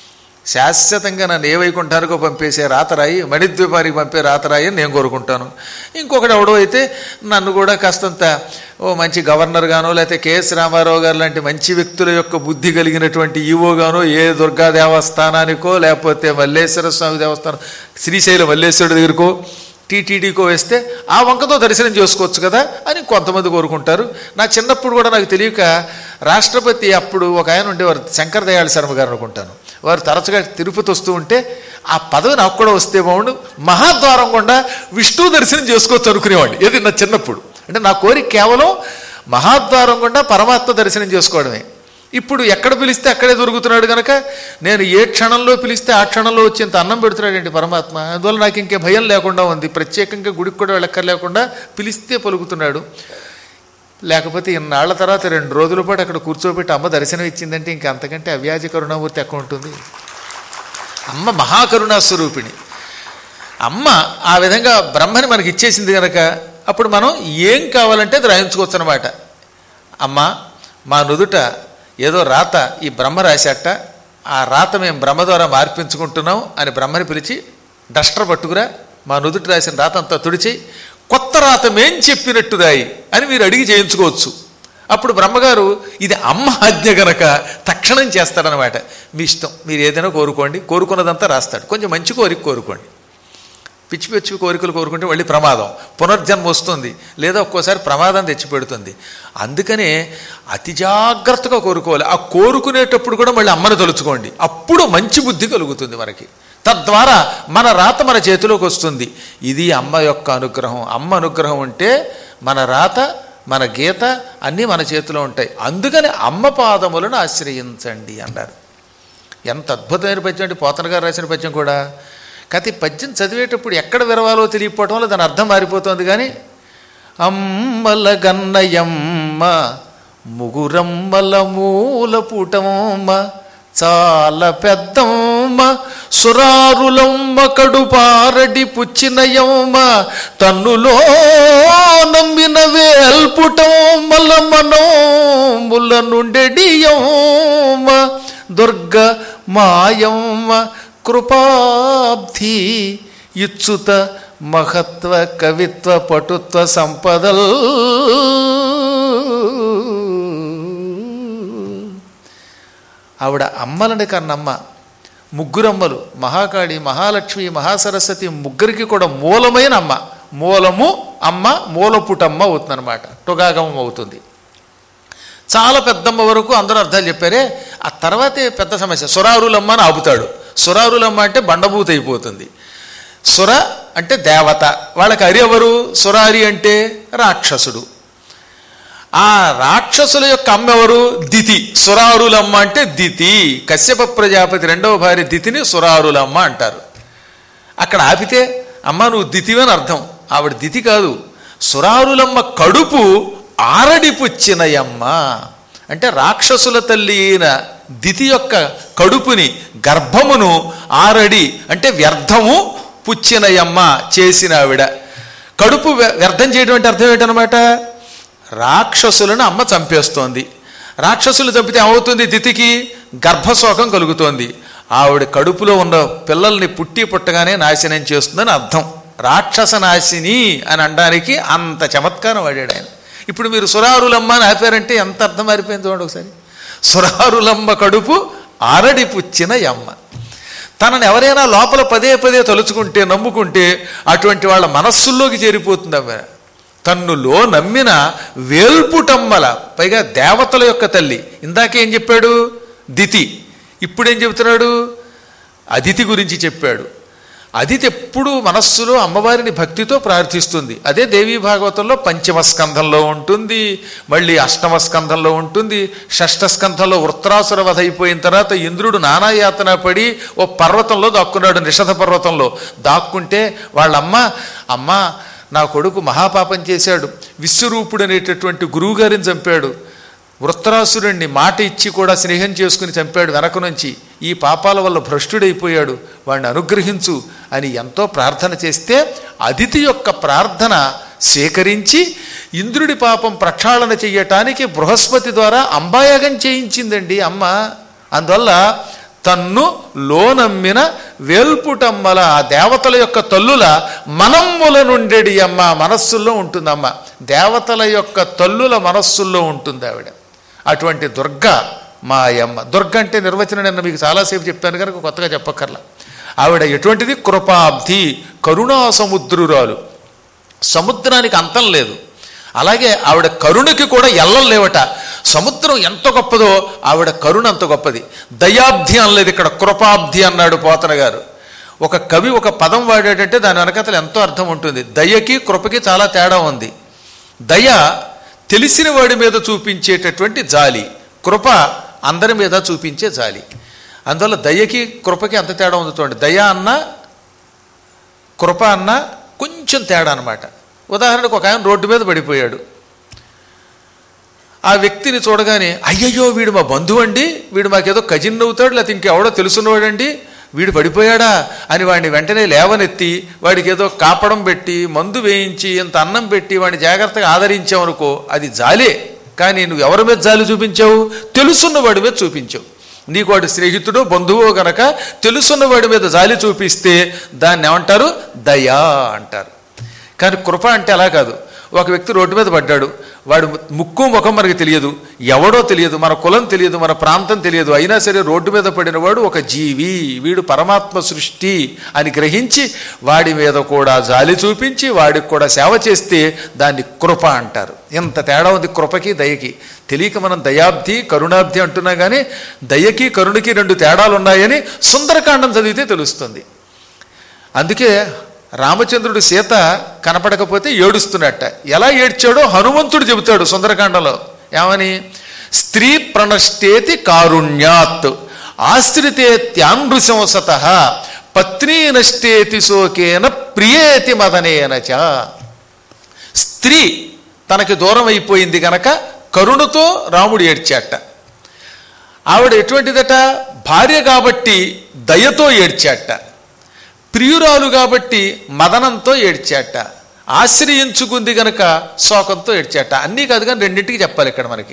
శాశ్వతంగా నన్ను ఏ వైకుంఠానికో పంపేసే రాతరాయి మణిద్వీపానికి పంపే రాతరాయి అని నేను కోరుకుంటాను ఇంకొకటి ఎవడో అయితే నన్ను కూడా కాస్తంత ఓ మంచి గవర్నర్గానో లేకపోతే కేఎస్ రామారావు గారు లాంటి మంచి వ్యక్తుల యొక్క బుద్ధి కలిగినటువంటి ఈవోగానో ఏ దుర్గా దేవస్థానానికో లేకపోతే మల్లేశ్వర స్వామి దేవస్థానం శ్రీశైల మల్లేశ్వరుడి దగ్గరకో టీటీడీకో వేస్తే ఆ వంకతో దర్శనం చేసుకోవచ్చు కదా అని కొంతమంది కోరుకుంటారు నా చిన్నప్పుడు కూడా నాకు తెలియక రాష్ట్రపతి అప్పుడు ఒక ఆయన ఉండేవారు శంకర్ దయాళ శర్మ గారు అనుకుంటాను వారు తరచుగా తిరుపతి వస్తూ ఉంటే ఆ పదవి నాకు కూడా వస్తే బాగుండు మహాద్వారం గుండా విష్ణు దర్శనం చేసుకోవచ్చు అనుకునేవాడిని ఏది నా చిన్నప్పుడు అంటే నా కోరిక కేవలం మహాద్వారం గుండా పరమాత్మ దర్శనం చేసుకోవడమే ఇప్పుడు ఎక్కడ పిలిస్తే అక్కడే దొరుకుతున్నాడు కనుక నేను ఏ క్షణంలో పిలిస్తే ఆ క్షణంలో వచ్చేంత అన్నం పెడుతున్నాడండి పరమాత్మ అందువల్ల నాకు ఇంకే భయం లేకుండా ఉంది ప్రత్యేకంగా గుడికి కూడా వెళ్ళక్కర్లేకుండా పిలిస్తే పలుకుతున్నాడు లేకపోతే ఇన్నాళ్ల తర్వాత రెండు రోజుల పాటు అక్కడ కూర్చోబెట్టి అమ్మ దర్శనం ఇచ్చిందంటే ఇంకా అంతకంటే అవ్యాజ కరుణామూర్తి ఎక్కడ ఉంటుంది అమ్మ మహాకరుణా స్వరూపిణి అమ్మ ఆ విధంగా బ్రహ్మని మనకి ఇచ్చేసింది కనుక అప్పుడు మనం ఏం కావాలంటే అది రాయించుకోవచ్చు అనమాట అమ్మ మా నుదుట ఏదో రాత ఈ బ్రహ్మ రాశాట ఆ రాత మేము బ్రహ్మ ద్వారా మార్పించుకుంటున్నాం అని బ్రహ్మని పిలిచి డస్టర్ పట్టుకురా మా నుదుట రాసిన రాత అంతా తుడిచి కొత్త రాత మేం చెప్పినట్టు రాయి అని మీరు అడిగి చేయించుకోవచ్చు అప్పుడు బ్రహ్మగారు ఇది అమ్మ ఆజ్ఞ గనక తక్షణం చేస్తాడనమాట మీ ఇష్టం మీరు ఏదైనా కోరుకోండి కోరుకున్నదంతా రాస్తాడు కొంచెం మంచి కోరిక కోరుకోండి పిచ్చి పిచ్చి కోరికలు కోరుకుంటే మళ్ళీ ప్రమాదం పునర్జన్మ వస్తుంది లేదా ఒక్కోసారి ప్రమాదం తెచ్చిపెడుతుంది అందుకనే అతి జాగ్రత్తగా కోరుకోవాలి ఆ కోరుకునేటప్పుడు కూడా మళ్ళీ అమ్మను తలుచుకోండి అప్పుడు మంచి బుద్ధి కలుగుతుంది మనకి తద్వారా మన రాత మన చేతిలోకి వస్తుంది ఇది అమ్మ యొక్క అనుగ్రహం అమ్మ అనుగ్రహం ఉంటే మన రాత మన గీత అన్నీ మన చేతిలో ఉంటాయి అందుకని అమ్మ పాదములను ఆశ్రయించండి అన్నారు ఎంత అద్భుతమైన పద్యం అంటే పోతన గారు రాసిన పద్యం కూడా కతి పద్యం చదివేటప్పుడు ఎక్కడ విరవాలో తెలియకపోవటం వల్ల దాని అర్థం మారిపోతుంది కానీ అమ్మల గన్నయమ్మ ముగురమ్మల మూల పుటమ్మ చాలా పెద్దమ్మ సురారులమ్మ కడుపారడి పుచ్చినయమ్మ తన్నులో నమ్మిన వేల్పుటమ్మల మనోముల నుండెడియమ్మ దుర్గ మాయమ్మ కృపాబ్ధి ఇచ్చుత మహత్వ కవిత్వ పటుత్వ సంపదల్ ఆవిడ అమ్మలని కన్నమ్మ ముగ్గురమ్మలు మహాకాళి మహాలక్ష్మి మహాసరస్వతి ముగ్గురికి కూడా మూలమైన అమ్మ మూలము అమ్మ మూలపుటమ్మ అవుతుందన్నమాట టుగాగమం అవుతుంది చాలా పెద్దమ్మ వరకు అందరూ అర్థాలు చెప్పారే ఆ తర్వాతే పెద్ద సమస్య సురారులమ్మ అని ఆపుతాడు సురారులమ్మ అంటే బండబూత అయిపోతుంది సుర అంటే దేవత వాళ్ళకి అరి ఎవరు సురారి అంటే రాక్షసుడు ఆ రాక్షసుల యొక్క అమ్మ ఎవరు దితి సురారులమ్మ అంటే దితి కశ్యప ప్రజాపతి రెండవ భార్య దితిని సురారులమ్మ అంటారు అక్కడ ఆపితే అమ్మ నువ్వు దితివని అర్థం ఆవిడ దితి కాదు సురారులమ్మ కడుపు ఆరడి పుచ్చినయమ్మ అంటే రాక్షసుల తల్లి అయిన దితి యొక్క కడుపుని గర్భమును ఆరడి అంటే వ్యర్థము పుచ్చినయమ్మ చేసిన ఆవిడ కడుపు వ్య- వ్యర్థం చేయడం అంటే అర్థం ఏంటనమాట రాక్షసులను అమ్మ చంపేస్తోంది రాక్షసులు చంపితే ఏమవుతుంది దితికి గర్భశోకం కలుగుతోంది ఆవిడ కడుపులో ఉన్న పిల్లల్ని పుట్టి పుట్టగానే నాశనం చేస్తుందని అర్థం రాక్షస నాశిని అని అనడానికి అంత చమత్కారం వాడాడు ఆయన ఇప్పుడు మీరు సురారులమ్మ అని ఆపారంటే ఎంత అర్థం మారిపోయింది చూడండి ఒకసారి సురారులమ్మ కడుపు ఆరడి పుచ్చిన యమ్మ తనని ఎవరైనా లోపల పదే పదే తలుచుకుంటే నమ్ముకుంటే అటువంటి వాళ్ళ మనస్సుల్లోకి చేరిపోతుంది ఆమె తన్నులో నమ్మిన వేల్పుటమ్మల పైగా దేవతల యొక్క తల్లి ఇందాకేం చెప్పాడు దితి ఇప్పుడేం చెబుతున్నాడు అదితి గురించి చెప్పాడు అదితి ఎప్పుడు మనస్సులో అమ్మవారిని భక్తితో ప్రార్థిస్తుంది అదే దేవీ భాగవతంలో పంచమ స్కంధంలో ఉంటుంది మళ్ళీ అష్టమ స్కంధంలో ఉంటుంది షష్ఠ స్కంధంలో వృత్రాసుర వధ అయిపోయిన తర్వాత ఇంద్రుడు నానాయాతన పడి ఓ పర్వతంలో దాక్కున్నాడు నిషధ పర్వతంలో దాక్కుంటే వాళ్ళమ్మ అమ్మ నా కొడుకు మహాపాపం చేశాడు విశ్వరూపుడు అనేటటువంటి గురువుగారిని చంపాడు వృత్రాసురుణ్ణి మాట ఇచ్చి కూడా స్నేహం చేసుకుని చంపాడు వెనక నుంచి ఈ పాపాల వల్ల భ్రష్టుడైపోయాడు వాడిని అనుగ్రహించు అని ఎంతో ప్రార్థన చేస్తే అదితి యొక్క ప్రార్థన స్వీకరించి ఇంద్రుడి పాపం ప్రక్షాళన చెయ్యటానికి బృహస్పతి ద్వారా అంబాయాగం చేయించిందండి అమ్మ అందువల్ల తన్ను లోనమ్మిన వేల్పుటమ్మల ఆ దేవతల యొక్క తల్లుల మనమ్ముల నుండెడి అమ్మ మనస్సుల్లో ఉంటుందమ్మ దేవతల యొక్క తల్లుల మనస్సుల్లో ఉంటుంది ఆవిడ అటువంటి దుర్గ మా అమ్మ దుర్గ అంటే నిర్వచనం నిన్న మీకు చాలాసేపు చెప్పాను కనుక కొత్తగా చెప్పక్కర్లా ఆవిడ ఎటువంటిది కృపాబ్ధి కరుణా సముద్రురాలు సముద్రానికి అంతం లేదు అలాగే ఆవిడ కరుణకి కూడా ఎల్లం లేవట సముద్రం ఎంత గొప్పదో ఆవిడ కరుణ అంత గొప్పది దయాబ్ధి అనలేదు ఇక్కడ కృపాబ్ధి అన్నాడు పోతన గారు ఒక కవి ఒక పదం వాడాడంటే దాని వెనకతలు ఎంతో అర్థం ఉంటుంది దయకి కృపకి చాలా తేడా ఉంది దయ తెలిసిన వాడి మీద చూపించేటటువంటి జాలి కృప అందరి మీద చూపించే జాలి అందువల్ల దయకి కృపకి అంత తేడా ఉంది చూడండి దయ అన్న కృప అన్న కొంచెం తేడా అనమాట ఉదాహరణకు ఒక ఆయన రోడ్డు మీద పడిపోయాడు ఆ వ్యక్తిని చూడగానే అయ్యయ్యో వీడు మా బంధువు అండి వీడు మాకేదో కజిన్ అవుతాడు లేకపోతే ఇంకెవడో తెలుసున్నవాడండి వీడు పడిపోయాడా అని వాడిని వెంటనే లేవనెత్తి వాడికి ఏదో కాపడం పెట్టి మందు వేయించి ఇంత అన్నం పెట్టి వాడిని జాగ్రత్తగా ఆదరించావనుకో అది జాలే కానీ నువ్వు ఎవరి మీద జాలి చూపించావు తెలుసున్న వాడి మీద చూపించావు నీకు వాడి స్నేహితుడు బంధువు గనక తెలుసున్న వాడి మీద జాలి చూపిస్తే దాన్ని ఏమంటారు దయా అంటారు కానీ కృప అంటే అలా కాదు ఒక వ్యక్తి రోడ్డు మీద పడ్డాడు వాడు ముక్కు ముఖం మనకి తెలియదు ఎవడో తెలియదు మన కులం తెలియదు మన ప్రాంతం తెలియదు అయినా సరే రోడ్డు మీద పడిన వాడు ఒక జీవి వీడు పరమాత్మ సృష్టి అని గ్రహించి వాడి మీద కూడా జాలి చూపించి వాడికి కూడా సేవ చేస్తే దాన్ని కృప అంటారు ఎంత తేడా ఉంది కృపకి దయకి తెలియక మనం దయాబ్ది కరుణాబ్ది అంటున్నాం కానీ దయకి కరుణకి రెండు తేడాలు ఉన్నాయని సుందరకాండం చదివితే తెలుస్తుంది అందుకే రామచంద్రుడు సీత కనపడకపోతే ఏడుస్తున్నట్ట ఎలా ఏడ్చాడో హనుమంతుడు చెబుతాడు సుందరకాండలో ఏమని స్త్రీ ప్రణష్టేతి కారుణ్యాత్ ఆశ్రితేత్యానృశంసత పత్నీ నష్టేతి శోకేన ప్రియేతి మదనేన చ స్త్రీ తనకి దూరం అయిపోయింది గనక కరుణతో రాముడు ఏడ్చాట ఆవిడ ఎటువంటిదట భార్య కాబట్టి దయతో ఏడ్చాట ప్రియురాలు కాబట్టి మదనంతో ఏడ్చాట ఆశ్రయించుకుంది గనక శోకంతో ఏడ్చాట అన్నీ కాదు కానీ రెండింటికి చెప్పాలి ఇక్కడ మనకి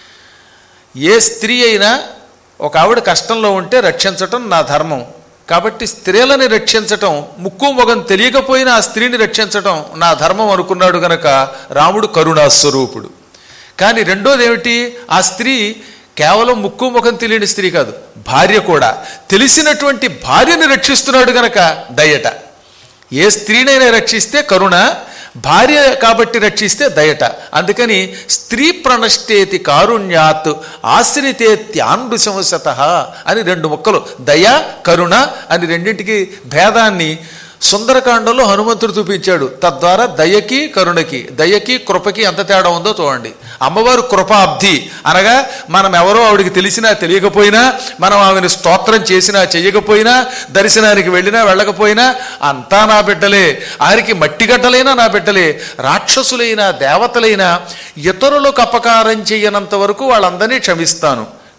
ఏ స్త్రీ అయినా ఒక ఆవిడ కష్టంలో ఉంటే రక్షించటం నా ధర్మం కాబట్టి స్త్రీలని రక్షించటం ముక్కు మొగం తెలియకపోయినా ఆ స్త్రీని రక్షించటం నా ధర్మం అనుకున్నాడు గనక రాముడు కరుణాస్వరూపుడు కానీ రెండోది ఏమిటి ఆ స్త్రీ కేవలం ముక్కు ముఖం తెలియని స్త్రీ కాదు భార్య కూడా తెలిసినటువంటి భార్యని రక్షిస్తున్నాడు గనక దయట ఏ స్త్రీనైనా రక్షిస్తే కరుణ భార్య కాబట్టి రక్షిస్తే దయట అందుకని స్త్రీ ప్రణష్టేతి కారుణ్యాత్ ఆశ్రితేత్యాన్భుశంసత అని రెండు ముక్కలు దయ కరుణ అని రెండింటికి భేదాన్ని సుందరకాండంలో హనుమంతుడు చూపించాడు తద్వారా దయకి కరుణకి దయకి కృపకి ఎంత తేడా ఉందో చూడండి అమ్మవారు కృపాబ్ధి అనగా మనం ఎవరో ఆవిడికి తెలిసినా తెలియకపోయినా మనం ఆమెను స్తోత్రం చేసినా చెయ్యకపోయినా దర్శనానికి వెళ్ళినా వెళ్ళకపోయినా అంతా నా బిడ్డలే ఆరికి మట్టిగడ్డలైనా నా బిడ్డలే రాక్షసులైనా దేవతలైనా ఇతరులకు అపకారం చేయనంత వరకు వాళ్ళందరినీ క్షమిస్తాను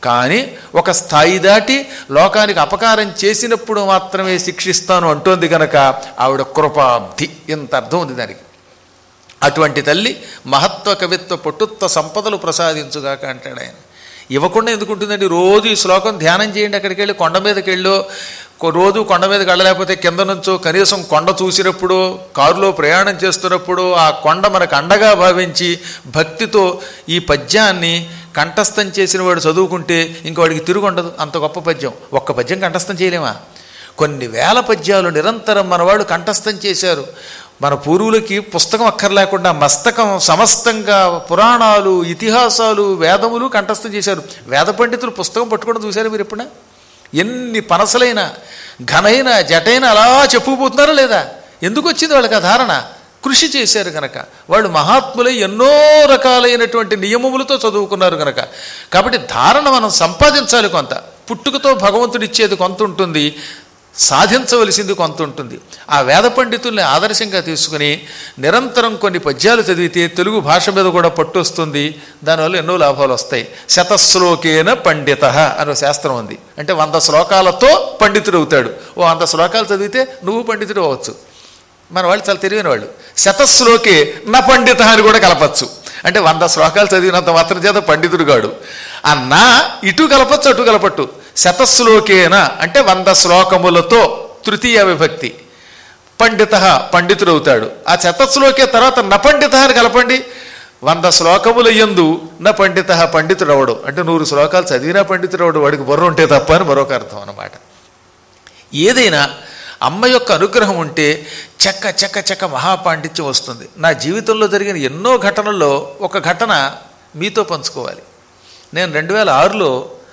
కానీ ఒక స్థాయి దాటి లోకానికి అపకారం చేసినప్పుడు మాత్రమే శిక్షిస్తాను అంటోంది కనుక ఆవిడ కృపాబ్ధి ఇంత అర్థం ఉంది దానికి అటువంటి తల్లి మహత్వ కవిత్వ పట్టుత్వ సంపదలు ప్రసాదించుగాక అంటాడు ఆయన ఇవ్వకుండా ఎందుకు ఉంటుందండి రోజు ఈ శ్లోకం ధ్యానం చేయండి అక్కడికి వెళ్ళి కొండ మీదకి వెళ్ళో కొ- రోజు కొండ మీదకి వెళ్ళలేకపోతే కింద నుంచో కనీసం కొండ చూసినప్పుడు కారులో ప్రయాణం చేస్తున్నప్పుడు ఆ కొండ మనకు అండగా భావించి భక్తితో ఈ పద్యాన్ని కంఠస్థం చేసిన వాడు చదువుకుంటే ఇంక వాడికి తిరుగుండదు అంత గొప్ప పద్యం ఒక్క పద్యం కంఠస్థం చేయలేమా కొన్ని వేల పద్యాలు నిరంతరం మనవాడు కంఠస్థం చేశారు మన పూర్వులకి పుస్తకం అక్కర్లేకుండా మస్తకం సమస్తంగా పురాణాలు ఇతిహాసాలు వేదములు కంఠస్థం చేశారు వేద పండితులు పుస్తకం పట్టుకోవడం చూశారు మీరు ఎప్పుడైనా ఎన్ని పనసలైన ఘనైన జటైన అలా చెప్పుకుపోతున్నారా లేదా ఎందుకు వచ్చింది వాళ్ళకి ఆ ధారణ కృషి చేశారు కనుక వాళ్ళు మహాత్ములై ఎన్నో రకాలైనటువంటి నియమములతో చదువుకున్నారు కనుక కాబట్టి ధారణ మనం సంపాదించాలి కొంత పుట్టుకతో భగవంతుడు ఇచ్చేది కొంత ఉంటుంది సాధించవలసింది కొంత ఉంటుంది ఆ వేద పండితుల్ని ఆదర్శంగా తీసుకుని నిరంతరం కొన్ని పద్యాలు చదివితే తెలుగు భాష మీద కూడా పట్టు వస్తుంది దానివల్ల ఎన్నో లాభాలు వస్తాయి శతశ్లోకేన పండిత అని ఒక శాస్త్రం ఉంది అంటే వంద శ్లోకాలతో పండితుడు అవుతాడు ఓ వంద శ్లోకాలు చదివితే నువ్వు పండితుడు అవ్వచ్చు మన వాళ్ళు చాలా తెలివైన వాళ్ళు శతశ్లోకే నా పండిత అని కూడా కలపచ్చు అంటే వంద శ్లోకాలు చదివినంత మాత్రం చేత పండితుడు గాడు ఆ నా ఇటు కలపచ్చు అటు కలపట్టు శతశ్లోకేన అంటే వంద శ్లోకములతో తృతీయ విభక్తి పండిత పండితుడు అవుతాడు ఆ శతశ్లోకే తర్వాత నపండిత అని కలపండి వంద శ్లోకముల ఎందు నా పండిత పండితుడు అవడు అంటే నూరు శ్లోకాలు చదివినా పండితుడు అవడు వాడికి బుర్ర ఉంటే తప్ప అని మరొక అర్థం అన్నమాట ఏదైనా అమ్మ యొక్క అనుగ్రహం ఉంటే చెక్క చెక్క చెక్క మహాపాండిత్యం వస్తుంది నా జీవితంలో జరిగిన ఎన్నో ఘటనల్లో ఒక ఘటన మీతో పంచుకోవాలి నేను రెండు వేల ఆరులో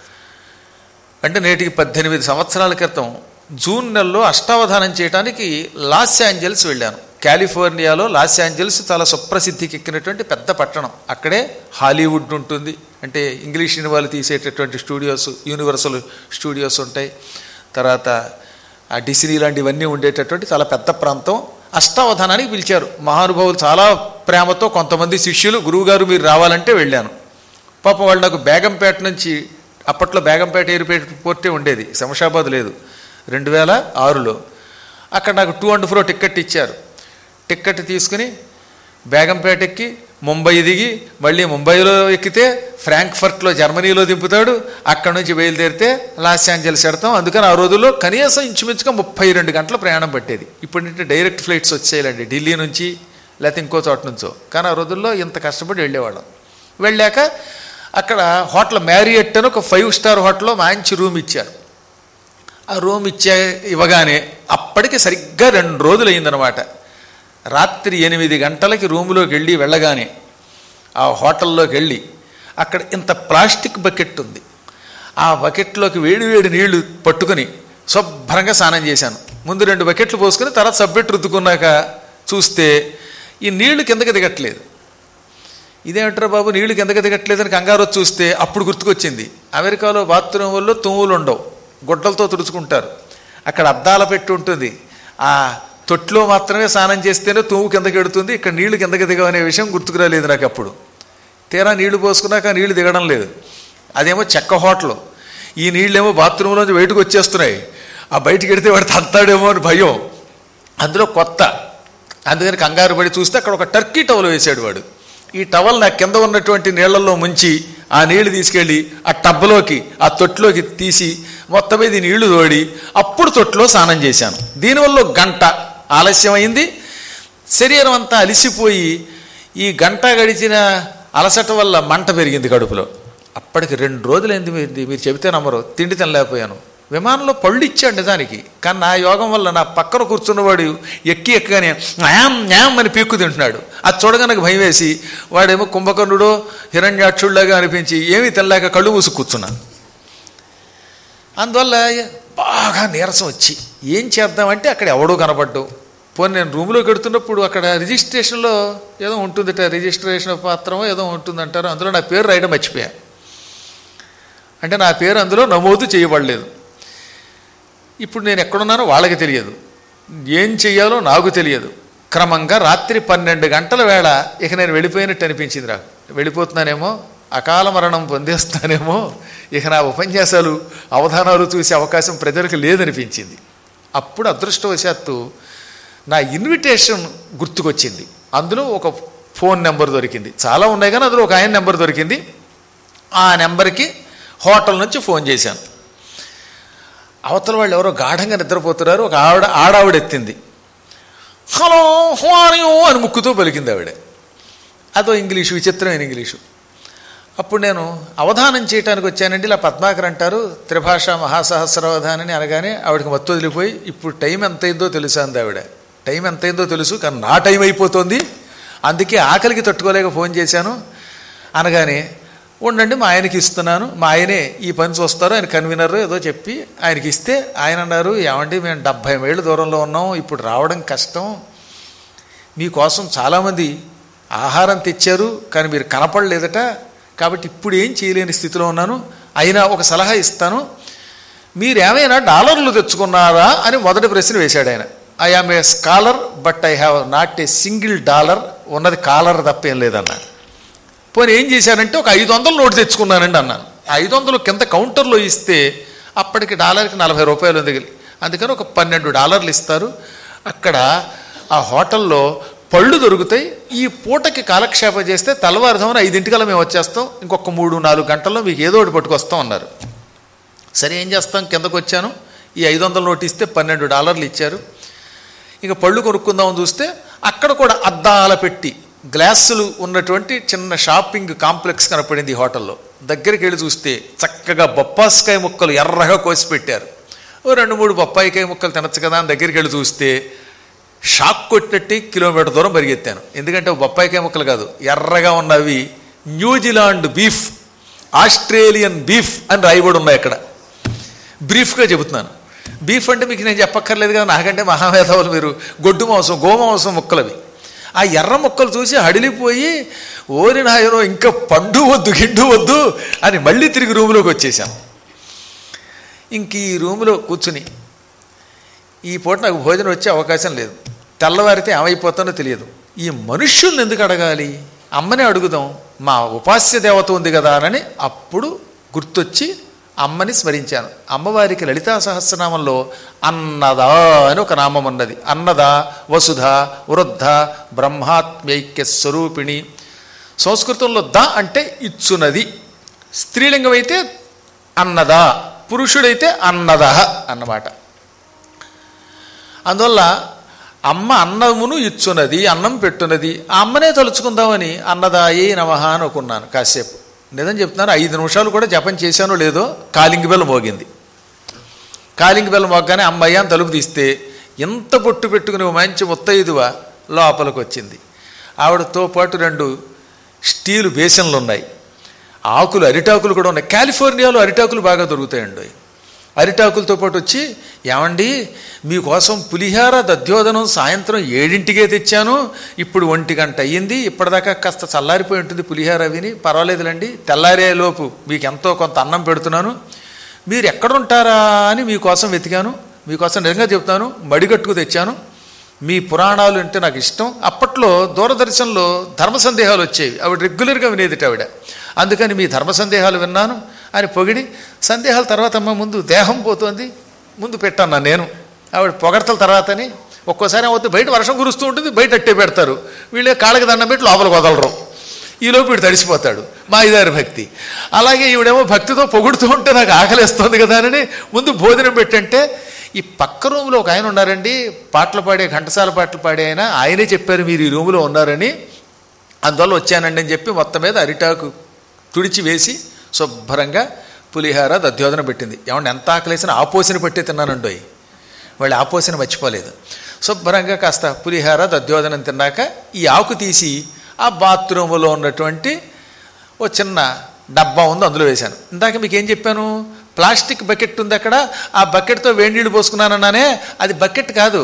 అంటే నేటికి పద్దెనిమిది సంవత్సరాల క్రితం జూన్ నెలలో అష్టావధానం చేయడానికి లాస్ ఏంజల్స్ వెళ్ళాను కాలిఫోర్నియాలో లాస్ ఏంజల్స్ చాలా సుప్రసిద్ధికి ఎక్కినటువంటి పెద్ద పట్టణం అక్కడే హాలీవుడ్ ఉంటుంది అంటే ఇంగ్లీష్ సినిమాలు తీసేటటువంటి స్టూడియోస్ యూనివర్సల్ స్టూడియోస్ ఉంటాయి తర్వాత ఆ డిసినీ లాంటివన్నీ ఉండేటటువంటి చాలా పెద్ద ప్రాంతం అష్టావధానానికి పిలిచారు మహానుభావులు చాలా ప్రేమతో కొంతమంది శిష్యులు గురువుగారు మీరు రావాలంటే వెళ్ళాను పాపం వాళ్ళు నాకు బేగంపేట నుంచి అప్పట్లో బేగంపేట ఎయిర్పేట పోర్టే ఉండేది శంషాబాద్ లేదు రెండు వేల ఆరులో అక్కడ నాకు టూ అండ్ ఫ్రో టిక్కెట్ ఇచ్చారు టిక్కెట్ తీసుకుని బేగంపేట ఎక్కి ముంబై దిగి మళ్ళీ ముంబైలో ఎక్కితే ఫ్రాంక్ఫర్ట్లో జర్మనీలో దింపుతాడు అక్కడ నుంచి బయలుదేరితే లాస్ ఏంజల్స్ ఎడతాం అందుకని ఆ రోజుల్లో కనీసం ఇంచుమించుగా ముప్పై రెండు గంటల ప్రయాణం పట్టేది ఇప్పుడంటే డైరెక్ట్ ఫ్లైట్స్ వచ్చేయాలండి ఢిల్లీ నుంచి లేకపోతే ఇంకో చోట నుంచో కానీ ఆ రోజుల్లో ఇంత కష్టపడి వెళ్ళేవాళ్ళం వెళ్ళాక అక్కడ హోటల్ మ్యారియట్ అని ఒక ఫైవ్ స్టార్ హోటల్లో మంచి రూమ్ ఇచ్చారు ఆ రూమ్ ఇచ్చే ఇవ్వగానే అప్పటికి సరిగ్గా రెండు రోజులు అయిందనమాట రాత్రి ఎనిమిది గంటలకి రూములోకి వెళ్ళి వెళ్ళగానే ఆ హోటల్లోకి వెళ్ళి అక్కడ ఇంత ప్లాస్టిక్ బకెట్ ఉంది ఆ బకెట్లోకి వేడి వేడి నీళ్లు పట్టుకుని శుభ్రంగా స్నానం చేశాను ముందు రెండు బకెట్లు పోసుకుని తర్వాత సబ్బెట్ రుద్దుకున్నాక చూస్తే ఈ నీళ్లు కిందకి దిగట్లేదు ఇదేమిట్రా బాబు నీళ్లు కిందకి దిగట్లేదని కంగారు వచ్చి చూస్తే అప్పుడు గుర్తుకొచ్చింది అమెరికాలో బాత్రూముల్లో తుమ్ములు ఉండవు గుడ్డలతో తుడుచుకుంటారు అక్కడ అద్దాల పెట్టి ఉంటుంది ఆ తొట్లో మాత్రమే స్నానం చేస్తేనే తుమ్ము కిందకి ఎడుతుంది ఇక్కడ నీళ్లు కిందకి దిగవనే విషయం గుర్తుకు రాలేదు నాకు అప్పుడు తీరా నీళ్లు పోసుకున్నాక ఆ నీళ్లు దిగడం లేదు అదేమో చెక్క హోటల్ ఈ నీళ్ళేమో బాత్రూంలోంచి బయటకు వచ్చేస్తున్నాయి ఆ బయటికి వెడితే వాడు తంతాడేమో అని భయం అందులో కొత్త అందుకని కంగారు పడి చూస్తే అక్కడ ఒక టర్కీ టవల్ వేశాడు వాడు ఈ టవల్ నా కింద ఉన్నటువంటి నీళ్లలో ముంచి ఆ నీళ్లు తీసుకెళ్ళి ఆ టబ్బలోకి ఆ తొట్టులోకి తీసి మొత్తం మీద ఈ నీళ్లు తోడి అప్పుడు తొట్టులో స్నానం చేశాను దీనివల్ల ఒక గంట ఆలస్యమైంది శరీరం అంతా అలిసిపోయి ఈ గంట గడిచిన అలసట వల్ల మంట పెరిగింది కడుపులో అప్పటికి రెండు రోజులైంది మీరు మీరు చెబితే నమ్మరు తిండి తినలేకపోయాను విమానంలో పళ్ళు ఇచ్చాడు నిజానికి కానీ నా యోగం వల్ల నా పక్కన కూర్చున్నవాడు ఎక్కి ఎక్కగానే న్యాయం న్యాయం అని పీక్కు తింటున్నాడు అది చూడగా నాకు భయం వేసి వాడేమో కుంభకర్ణుడో హిరణ్యాక్షుడిలాగా అనిపించి ఏమీ తినలేక కళ్ళు మూసి కూర్చున్నాను అందువల్ల బాగా నీరసం వచ్చి ఏం చేద్దామంటే అక్కడ ఎవడో కనపడ్డు పోనీ నేను రూమ్లోకి వెడుతున్నప్పుడు అక్కడ రిజిస్ట్రేషన్లో ఏదో ఉంటుందట రిజిస్ట్రేషన్ పత్రమో ఏదో ఉంటుందంటారు అందులో నా పేరు రాయడం మర్చిపోయా అంటే నా పేరు అందులో నమోదు చేయబడలేదు ఇప్పుడు నేను ఎక్కడున్నానో వాళ్ళకి తెలియదు ఏం చెయ్యాలో నాకు తెలియదు క్రమంగా రాత్రి పన్నెండు గంటల వేళ ఇక నేను వెళ్ళిపోయినట్టు అనిపించింది నాకు వెళ్ళిపోతున్నానేమో అకాల మరణం పొందేస్తానేమో ఇక నా ఉపన్యాసాలు అవధానాలు చూసే అవకాశం ప్రజలకు లేదనిపించింది అప్పుడు అదృష్టవశాత్తు నా ఇన్విటేషన్ గుర్తుకొచ్చింది అందులో ఒక ఫోన్ నెంబర్ దొరికింది చాలా ఉన్నాయి కానీ అందులో ఒక ఆయన నెంబర్ దొరికింది ఆ నెంబర్కి హోటల్ నుంచి ఫోన్ చేశాను అవతల వాళ్ళు ఎవరో గాఢంగా నిద్రపోతున్నారు ఒక ఆవిడ ఆడావిడ ఎత్తింది హలో హో ఆర్ యూ అని ముక్కుతో పలికింది ఆవిడ అదో ఇంగ్లీషు విచిత్రమైన ఇంగ్లీషు అప్పుడు నేను అవధానం చేయడానికి వచ్చానండి ఇలా పద్మాకర్ అంటారు త్రిభాష మహాసహస్రావధానని అనగానే ఆవిడకి మత్తు వదిలిపోయి ఇప్పుడు టైం ఎంత అయిందో తెలుసు అంది ఆవిడ టైం ఎంత అయిందో తెలుసు కానీ నా టైం అయిపోతుంది అందుకే ఆకలికి తట్టుకోలేక ఫోన్ చేశాను అనగానే ఉండండి మా ఆయనకి ఇస్తున్నాను మా ఆయనే ఈ పని చూస్తారు ఆయన కన్వీనర్ ఏదో చెప్పి ఆయనకి ఇస్తే ఆయన అన్నారు ఏమండి మేము డెబ్భై మైళ్ళ దూరంలో ఉన్నాం ఇప్పుడు రావడం కష్టం మీకోసం చాలామంది ఆహారం తెచ్చారు కానీ మీరు కనపడలేదట కాబట్టి ఇప్పుడు ఏం చేయలేని స్థితిలో ఉన్నాను అయినా ఒక సలహా ఇస్తాను మీరు ఏమైనా డాలర్లు తెచ్చుకున్నారా అని మొదటి ప్రశ్న వేశాడు ఆయన I am a scholar but I have not a single dollar ఉన్నది కాలర్ తప్పేం లేదన్నా పోనీ ఏం చేశానంటే ఒక ఐదు వందలు నోటు తెచ్చుకున్నానండి అన్నాను ఐదు వందలు కింద కౌంటర్లో ఇస్తే అప్పటికి డాలర్కి నలభై రూపాయలు ఉంది అందుకని ఒక పన్నెండు డాలర్లు ఇస్తారు అక్కడ ఆ హోటల్లో పళ్ళు దొరుకుతాయి ఈ పూటకి కాలక్షేపం చేస్తే తెల్లవారుజామున ఐదింటికల్లా మేము వచ్చేస్తాం ఇంకొక మూడు నాలుగు గంటల్లో మీకు ఏదో ఒకటి పట్టుకొస్తాం అన్నారు సరే ఏం చేస్తాం కిందకు వచ్చాను ఈ ఐదు వందల నోటు ఇస్తే పన్నెండు డాలర్లు ఇచ్చారు ఇక పళ్ళు కొనుక్కుందామని చూస్తే అక్కడ కూడా అద్దాల పెట్టి గ్లాసులు ఉన్నటువంటి చిన్న షాపింగ్ కాంప్లెక్స్ కనపడింది ఈ హోటల్లో దగ్గరికి వెళ్ళి చూస్తే చక్కగా బొప్పాస్కాయ ముక్కలు ఎర్రగా కోసి పెట్టారు ఓ రెండు మూడు బొప్పాయికాయ ముక్కలు తినచ్చు కదా అని దగ్గరికి వెళ్ళి చూస్తే షాక్ కొట్టినట్టు కిలోమీటర్ దూరం పరిగెత్తాను ఎందుకంటే బొప్పాయికాయ ముక్కలు కాదు ఎర్రగా ఉన్నవి న్యూజిలాండ్ బీఫ్ ఆస్ట్రేలియన్ బీఫ్ అని రాయబడి ఉన్నాయి అక్కడ బ్రీఫ్గా చెబుతున్నాను బీఫ్ అంటే మీకు నేను చెప్పక్కర్లేదు కదా నాకంటే మహామేధావులు మీరు గొడ్డు మాంసం గోమాంసం ముక్కలవి ఆ ఎర్ర ముక్కలు చూసి హడిలిపోయి ఓరి నాయనో ఇంకా పండు వద్దు గిండు వద్దు అని మళ్ళీ తిరిగి రూములోకి వచ్చేసాను ఇంక ఈ రూములో కూర్చుని ఈ పూట నాకు భోజనం వచ్చే అవకాశం లేదు తెల్లవారితే ఏమైపోతానో తెలియదు ఈ మనుష్యుల్ని ఎందుకు అడగాలి అమ్మనే అడుగుదాం మా ఉపాస్య దేవత ఉంది కదా అని అప్పుడు గుర్తొచ్చి అమ్మని స్మరించాను అమ్మవారికి లలితా సహస్రనామంలో అన్నదా అని ఒక నామం ఉన్నది అన్నద వసుధ వృద్ధ బ్రహ్మాత్మైక్య స్వరూపిణి సంస్కృతంలో ద అంటే ఇచ్చునది స్త్రీలింగం అయితే అన్నదా పురుషుడైతే అన్నద అన్నమాట అందువల్ల అమ్మ అన్నమును ఇచ్చున్నది అన్నం పెట్టున్నది ఆ అమ్మనే తలుచుకుందామని అన్నదాయే నమః అని అనుకున్నాను కాసేపు నిజం చెప్తున్నాను ఐదు నిమిషాలు కూడా జపం చేశానో లేదో కాలింగి బెల్ల మోగింది కాలింగి బెల్ల మోగ్గానే అమ్మయ్య అని తలుపు తీస్తే ఎంత బొట్టు పెట్టుకుని ఓ మంచి ముత్తైదువ లోపలికి వచ్చింది ఆవిడతో పాటు రెండు స్టీలు బేసన్లు ఉన్నాయి ఆకులు అరిటాకులు కూడా ఉన్నాయి కాలిఫోర్నియాలో అరిటాకులు బాగా దొరుకుతాయండి అరిటాకులతో పాటు వచ్చి ఏమండి మీకోసం పులిహార దధ్యోదనం సాయంత్రం ఏడింటికే తెచ్చాను ఇప్పుడు ఒంటి గంట అయ్యింది ఇప్పటిదాకా కాస్త చల్లారిపోయి ఉంటుంది పులిహార విని పర్వాలేదులండి తెల్లారేలోపు మీకు ఎంతో కొంత అన్నం పెడుతున్నాను మీరు ఎక్కడుంటారా అని మీకోసం వెతికాను మీకోసం నిజంగా చెప్తాను మడిగట్టుకు తెచ్చాను మీ పురాణాలు అంటే నాకు ఇష్టం అప్పట్లో దూరదర్శన్లో ధర్మ సందేహాలు వచ్చేవి ఆవిడ రెగ్యులర్గా వినేదిట ఆవిడ అందుకని మీ ధర్మ సందేహాలు విన్నాను అని పొగిడి సందేహాల తర్వాత అమ్మ ముందు దేహం పోతోంది ముందు పెట్టాను నేను ఆవిడ పొగడతల తర్వాతని ఒక్కోసారి ఏమవుతుంది బయట వర్షం కురుస్తూ ఉంటుంది బయట అట్టే పెడతారు వీళ్ళే కాళ్ళకి దండం పెట్టి లోపలికి వదలరు ఈలోపు వీడు తడిసిపోతాడు మా ఇదారి భక్తి అలాగే ఈవిడేమో భక్తితో పొగుడుతూ ఉంటే నాకు ఆకలిస్తుంది కదా అని ముందు భోజనం పెట్టంటే ఈ పక్క రూమ్లో ఒక ఆయన ఉన్నారండి పాటలు పాడే ఘంటసాల పాటలు పాడే ఆయన ఆయనే చెప్పారు మీరు ఈ రూములో ఉన్నారని అందువల్ల వచ్చానండి అని చెప్పి మొత్తం మీద అరిటాకు తుడిచి వేసి శుభ్రంగా పులిహార దధ్యోదనం పెట్టింది ఏమంటే ఎంత ఆకలేసినా ఆపోసిన పట్టి తిన్నానండోయ్ వాళ్ళు ఆపోసిన మర్చిపోలేదు శుభ్రంగా కాస్త పులిహార దధ్యోదనం తిన్నాక ఈ ఆకు తీసి ఆ బాత్రూములో ఉన్నటువంటి ఓ చిన్న డబ్బా ఉంది అందులో వేశాను ఇందాక మీకు ఏం చెప్పాను ప్లాస్టిక్ బకెట్ ఉంది అక్కడ ఆ బకెట్తో వేడి నీళ్ళు పోసుకున్నానన్నానే అది బకెట్ కాదు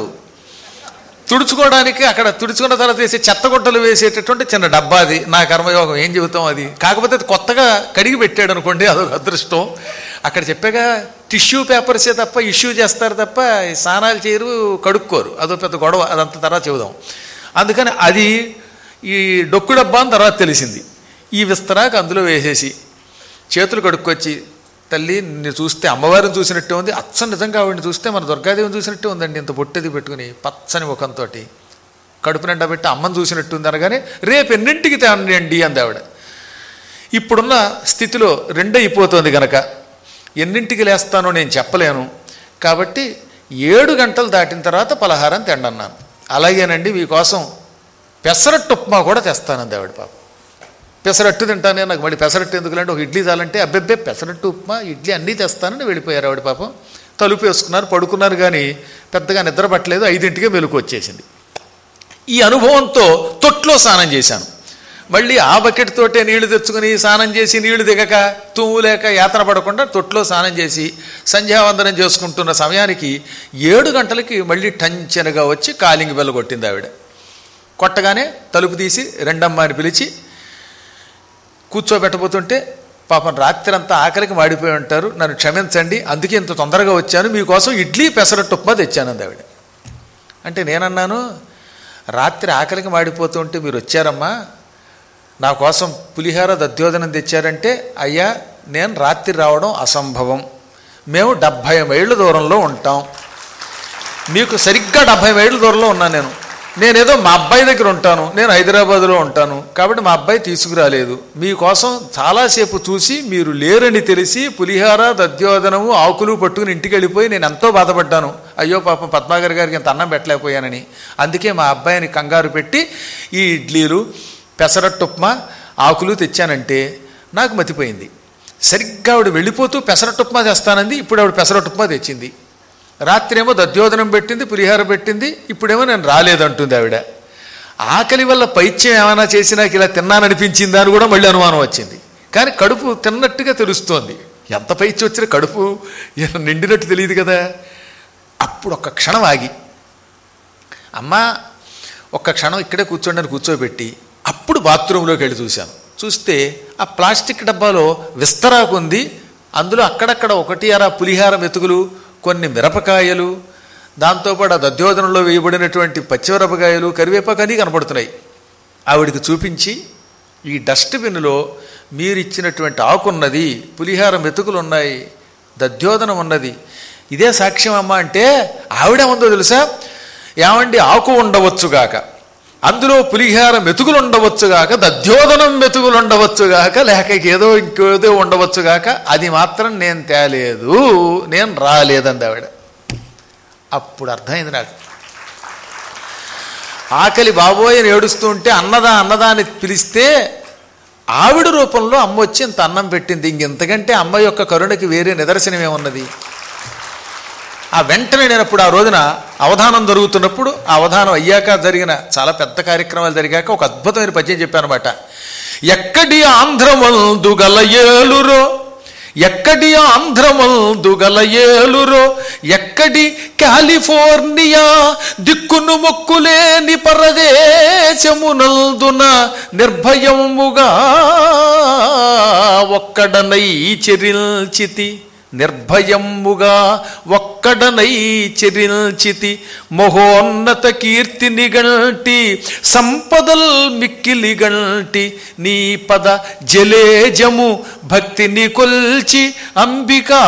తుడుచుకోవడానికి అక్కడ తుడుచుకున్న తర్వాత వేసే చెత్తగుట్టలు వేసేటటువంటి చిన్న డబ్బా అది నా కర్మయోగం ఏం చెబుతాం అది కాకపోతే అది కొత్తగా కడిగి పెట్టాడు అనుకోండి అదొక అదృష్టం అక్కడ చెప్పాగా టిష్యూ పేపర్సే తప్ప ఇష్యూ చేస్తారు తప్ప ఈ స్నానాలు చేయరు కడుక్కోరు అదో పెద్ద గొడవ అదంతా తర్వాత చెబుదాం అందుకని అది ఈ డొక్కు డబ్బా అని తర్వాత తెలిసింది ఈ విస్తరాకు అందులో వేసేసి చేతులు కడుక్కొచ్చి తల్లి నిన్ను చూస్తే అమ్మవారిని చూసినట్టే ఉంది అచ్చం నిజంగా ఆవిడని చూస్తే మన దుర్గాదేవిని చూసినట్టే ఉందండి ఇంత పొట్టేది పెట్టుకుని పచ్చని ముఖంతో కడుపు నిండా పెట్టి అమ్మని చూసినట్టు ఉంది అనగానే రేపు ఎన్నింటికి తేనండి అంది ఆవిడ ఇప్పుడున్న స్థితిలో రెండు అయిపోతుంది గనక ఎన్నింటికి లేస్తానో నేను చెప్పలేను కాబట్టి ఏడు గంటలు దాటిన తర్వాత పలహారం తిండన్నాను అలాగేనండి మీకోసం పెసరట్టు ఉప్మా కూడా తెస్తానంది ఆవిడ పాప పెసరట్టు తింటానే నాకు మళ్ళీ పెసరట్టు ఎందుకులంటే ఒక ఇడ్లీ చాలంటే అబ్బెబ్బే పెసరట్టు ఉప్మా ఇడ్లీ అన్నీ తెస్తానని వెళ్ళిపోయారు ఆవిడ పాపం తలుపు వేసుకున్నారు పడుకున్నారు కానీ పెద్దగా నిద్ర పట్టలేదు ఐదింటికే మెలకు వచ్చేసింది ఈ అనుభవంతో తొట్లో స్నానం చేశాను మళ్ళీ ఆ బకెట్ తోటే నీళ్లు తెచ్చుకుని స్నానం చేసి నీళ్లు దిగక తుమ్ము లేక యాతన పడకుండా తొట్లో స్నానం చేసి సంధ్యావందనం చేసుకుంటున్న సమయానికి ఏడు గంటలకి మళ్ళీ టంచనగా వచ్చి కాలింగ్ బెల్ల కొట్టింది ఆవిడ కొట్టగానే తలుపు తీసి రెండమ్మ అని పిలిచి కూర్చోబెట్టబోతుంటే పాపం రాత్రి అంతా ఆకలికి మాడిపోయి ఉంటారు నన్ను క్షమించండి అందుకే ఇంత తొందరగా వచ్చాను మీకోసం ఇడ్లీ పెసరట్టు ఉప్మా తెచ్చాను అంది ఆవిడ అంటే నేనన్నాను రాత్రి ఆకలికి మాడిపోతుంటే మీరు వచ్చారమ్మా నా కోసం పులిహార దద్యోధనం తెచ్చారంటే అయ్యా నేను రాత్రి రావడం అసంభవం మేము డెబ్భై మైళ్ళ దూరంలో ఉంటాం మీకు సరిగ్గా డెబ్భై మైళ్ళ దూరంలో ఉన్నాను నేను నేనేదో మా అబ్బాయి దగ్గర ఉంటాను నేను హైదరాబాద్లో ఉంటాను కాబట్టి మా అబ్బాయి తీసుకురాలేదు మీకోసం చాలాసేపు చూసి మీరు లేరని తెలిసి పులిహార దద్యోధనము ఆకులు పట్టుకుని ఇంటికి వెళ్ళిపోయి నేను ఎంతో బాధపడ్డాను అయ్యో పాపం పద్మాగర్ గారికి ఇంత అన్నం పెట్టలేకపోయానని అందుకే మా అబ్బాయిని కంగారు పెట్టి ఈ ఇడ్లీలు పెసరట్టు ఉప్మా ఆకులు తెచ్చానంటే నాకు మతిపోయింది సరిగ్గా ఆవిడ వెళ్ళిపోతూ పెసరట్టు ఉప్మా తెస్తానంది ఇప్పుడు ఆవిడ పెసరట్టు ఉప్మా తెచ్చింది రాత్రి ఏమో దద్యోధనం పెట్టింది పులిహార పెట్టింది ఇప్పుడేమో నేను రాలేదంటుంది ఆవిడ ఆకలి వల్ల పైత్యం ఏమైనా చేసి నాకు ఇలా తిన్నాననిపించిందా అని కూడా మళ్ళీ అనుమానం వచ్చింది కానీ కడుపు తిన్నట్టుగా తెలుస్తోంది ఎంత పైత్యం వచ్చినా కడుపు నిండినట్టు తెలియదు కదా అప్పుడు ఒక్క క్షణం ఆగి అమ్మా ఒక్క క్షణం ఇక్కడే కూర్చోండి అని కూర్చోబెట్టి అప్పుడు బాత్రూంలోకి వెళ్ళి చూశాను చూస్తే ఆ ప్లాస్టిక్ డబ్బాలో విస్తరాకు ఉంది అందులో అక్కడక్కడ ఒకటి అర పులిహార మెతుకులు కొన్ని మిరపకాయలు దాంతోపాటు ఆ దద్యోధనంలో వేయబడినటువంటి పచ్చిమిరపకాయలు కరివేపాకు అన్నీ కనపడుతున్నాయి ఆవిడికి చూపించి ఈ డస్ట్బిన్లో మీరు ఇచ్చినటువంటి ఆకున్నది పులిహార మెతుకులు ఉన్నాయి దద్యోధనం ఉన్నది ఇదే సాక్ష్యం అమ్మ అంటే ఆవిడేముందో తెలుసా ఏమండి ఆకు ఉండవచ్చుగాక అందులో పులిహార మెతుకులు ఉండవచ్చుగాక దద్యోధనం మెతుకులు ఉండవచ్చుగాక లేక ఏదో ఇంకేదో ఉండవచ్చుగాక అది మాత్రం నేను తేలేదు నేను రాలేదంది ఆవిడ అప్పుడు అర్థమైంది నాకు ఆకలి బాబోయ్ అని ఏడుస్తూ ఉంటే అన్నదా అన్నదా అని పిలిస్తే ఆవిడ రూపంలో అమ్మ వచ్చి ఇంత అన్నం పెట్టింది ఇంకెంతకంటే అమ్మ యొక్క కరుణకి వేరే నిదర్శనం ఏమున్నది ఆ వెంటనే నేను అప్పుడు ఆ రోజున అవధానం జరుగుతున్నప్పుడు ఆ అవధానం అయ్యాక జరిగిన చాలా పెద్ద కార్యక్రమాలు జరిగాక ఒక అద్భుతమైన పద్యం చెప్పానమాట ఎక్కడి ఆంధ్రమందు గల ఏలురో ఎక్కడి ఆంధ్రమందు గల ఏలురో ఎక్కడి కాలిఫోర్నియా దిక్కును మొక్కులేని పరదేశమునందున నిర్భయముగా ఒక్కడనై చెరిల్చితి నిర్భయముగా ఒక్కడనై చెరిల్చితి మహోన్నత కీర్తి నిగంటి సంపదల్ మిక్కిలి గంటి నీ పద జలేజము భక్తిని కొల్చి అంబికా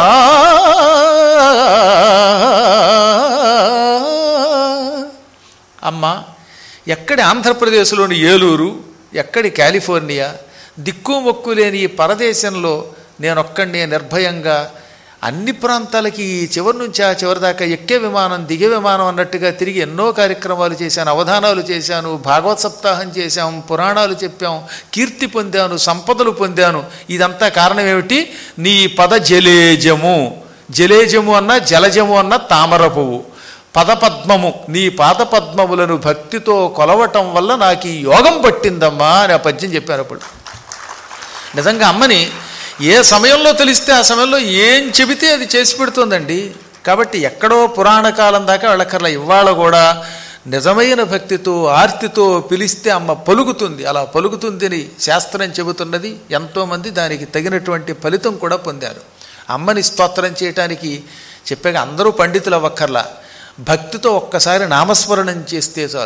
అమ్మ ఎక్కడి ఆంధ్రప్రదేశ్లోని ఏలూరు ఎక్కడి కాలిఫోర్నియా దిక్కు మొక్కు లేని ఈ పరదేశంలో నేనొక్కడినే నిర్భయంగా అన్ని ప్రాంతాలకి ఈ చివరి నుంచి ఆ చివరి దాకా ఎక్కే విమానం దిగే విమానం అన్నట్టుగా తిరిగి ఎన్నో కార్యక్రమాలు చేశాను అవధానాలు చేశాను భాగవత్ సప్తాహం చేశాం పురాణాలు చెప్పాం కీర్తి పొందాను సంపదలు పొందాను ఇదంతా కారణం ఏమిటి నీ పద జలేజము జలేజము అన్న జలజము అన్న తామర పువ్వు పదపద్మము నీ పాదపద్మములను భక్తితో కొలవటం వల్ల నాకు ఈ యోగం పట్టిందమ్మా అని ఆ పద్యం చెప్పాను అప్పుడు నిజంగా అమ్మని ఏ సమయంలో తెలిస్తే ఆ సమయంలో ఏం చెబితే అది చేసి పెడుతుందండి కాబట్టి ఎక్కడో పురాణ కాలం దాకా వెళ్ళక్కర్లా ఇవాళ కూడా నిజమైన భక్తితో ఆర్తితో పిలిస్తే అమ్మ పలుకుతుంది అలా పలుకుతుంది అని శాస్త్రం చెబుతున్నది ఎంతోమంది దానికి తగినటువంటి ఫలితం కూడా పొందారు అమ్మని స్తోత్రం చేయటానికి చెప్పాక అందరూ పండితులు అవ్వక్కర్లా భక్తితో ఒక్కసారి నామస్మరణం చేస్తే చాలు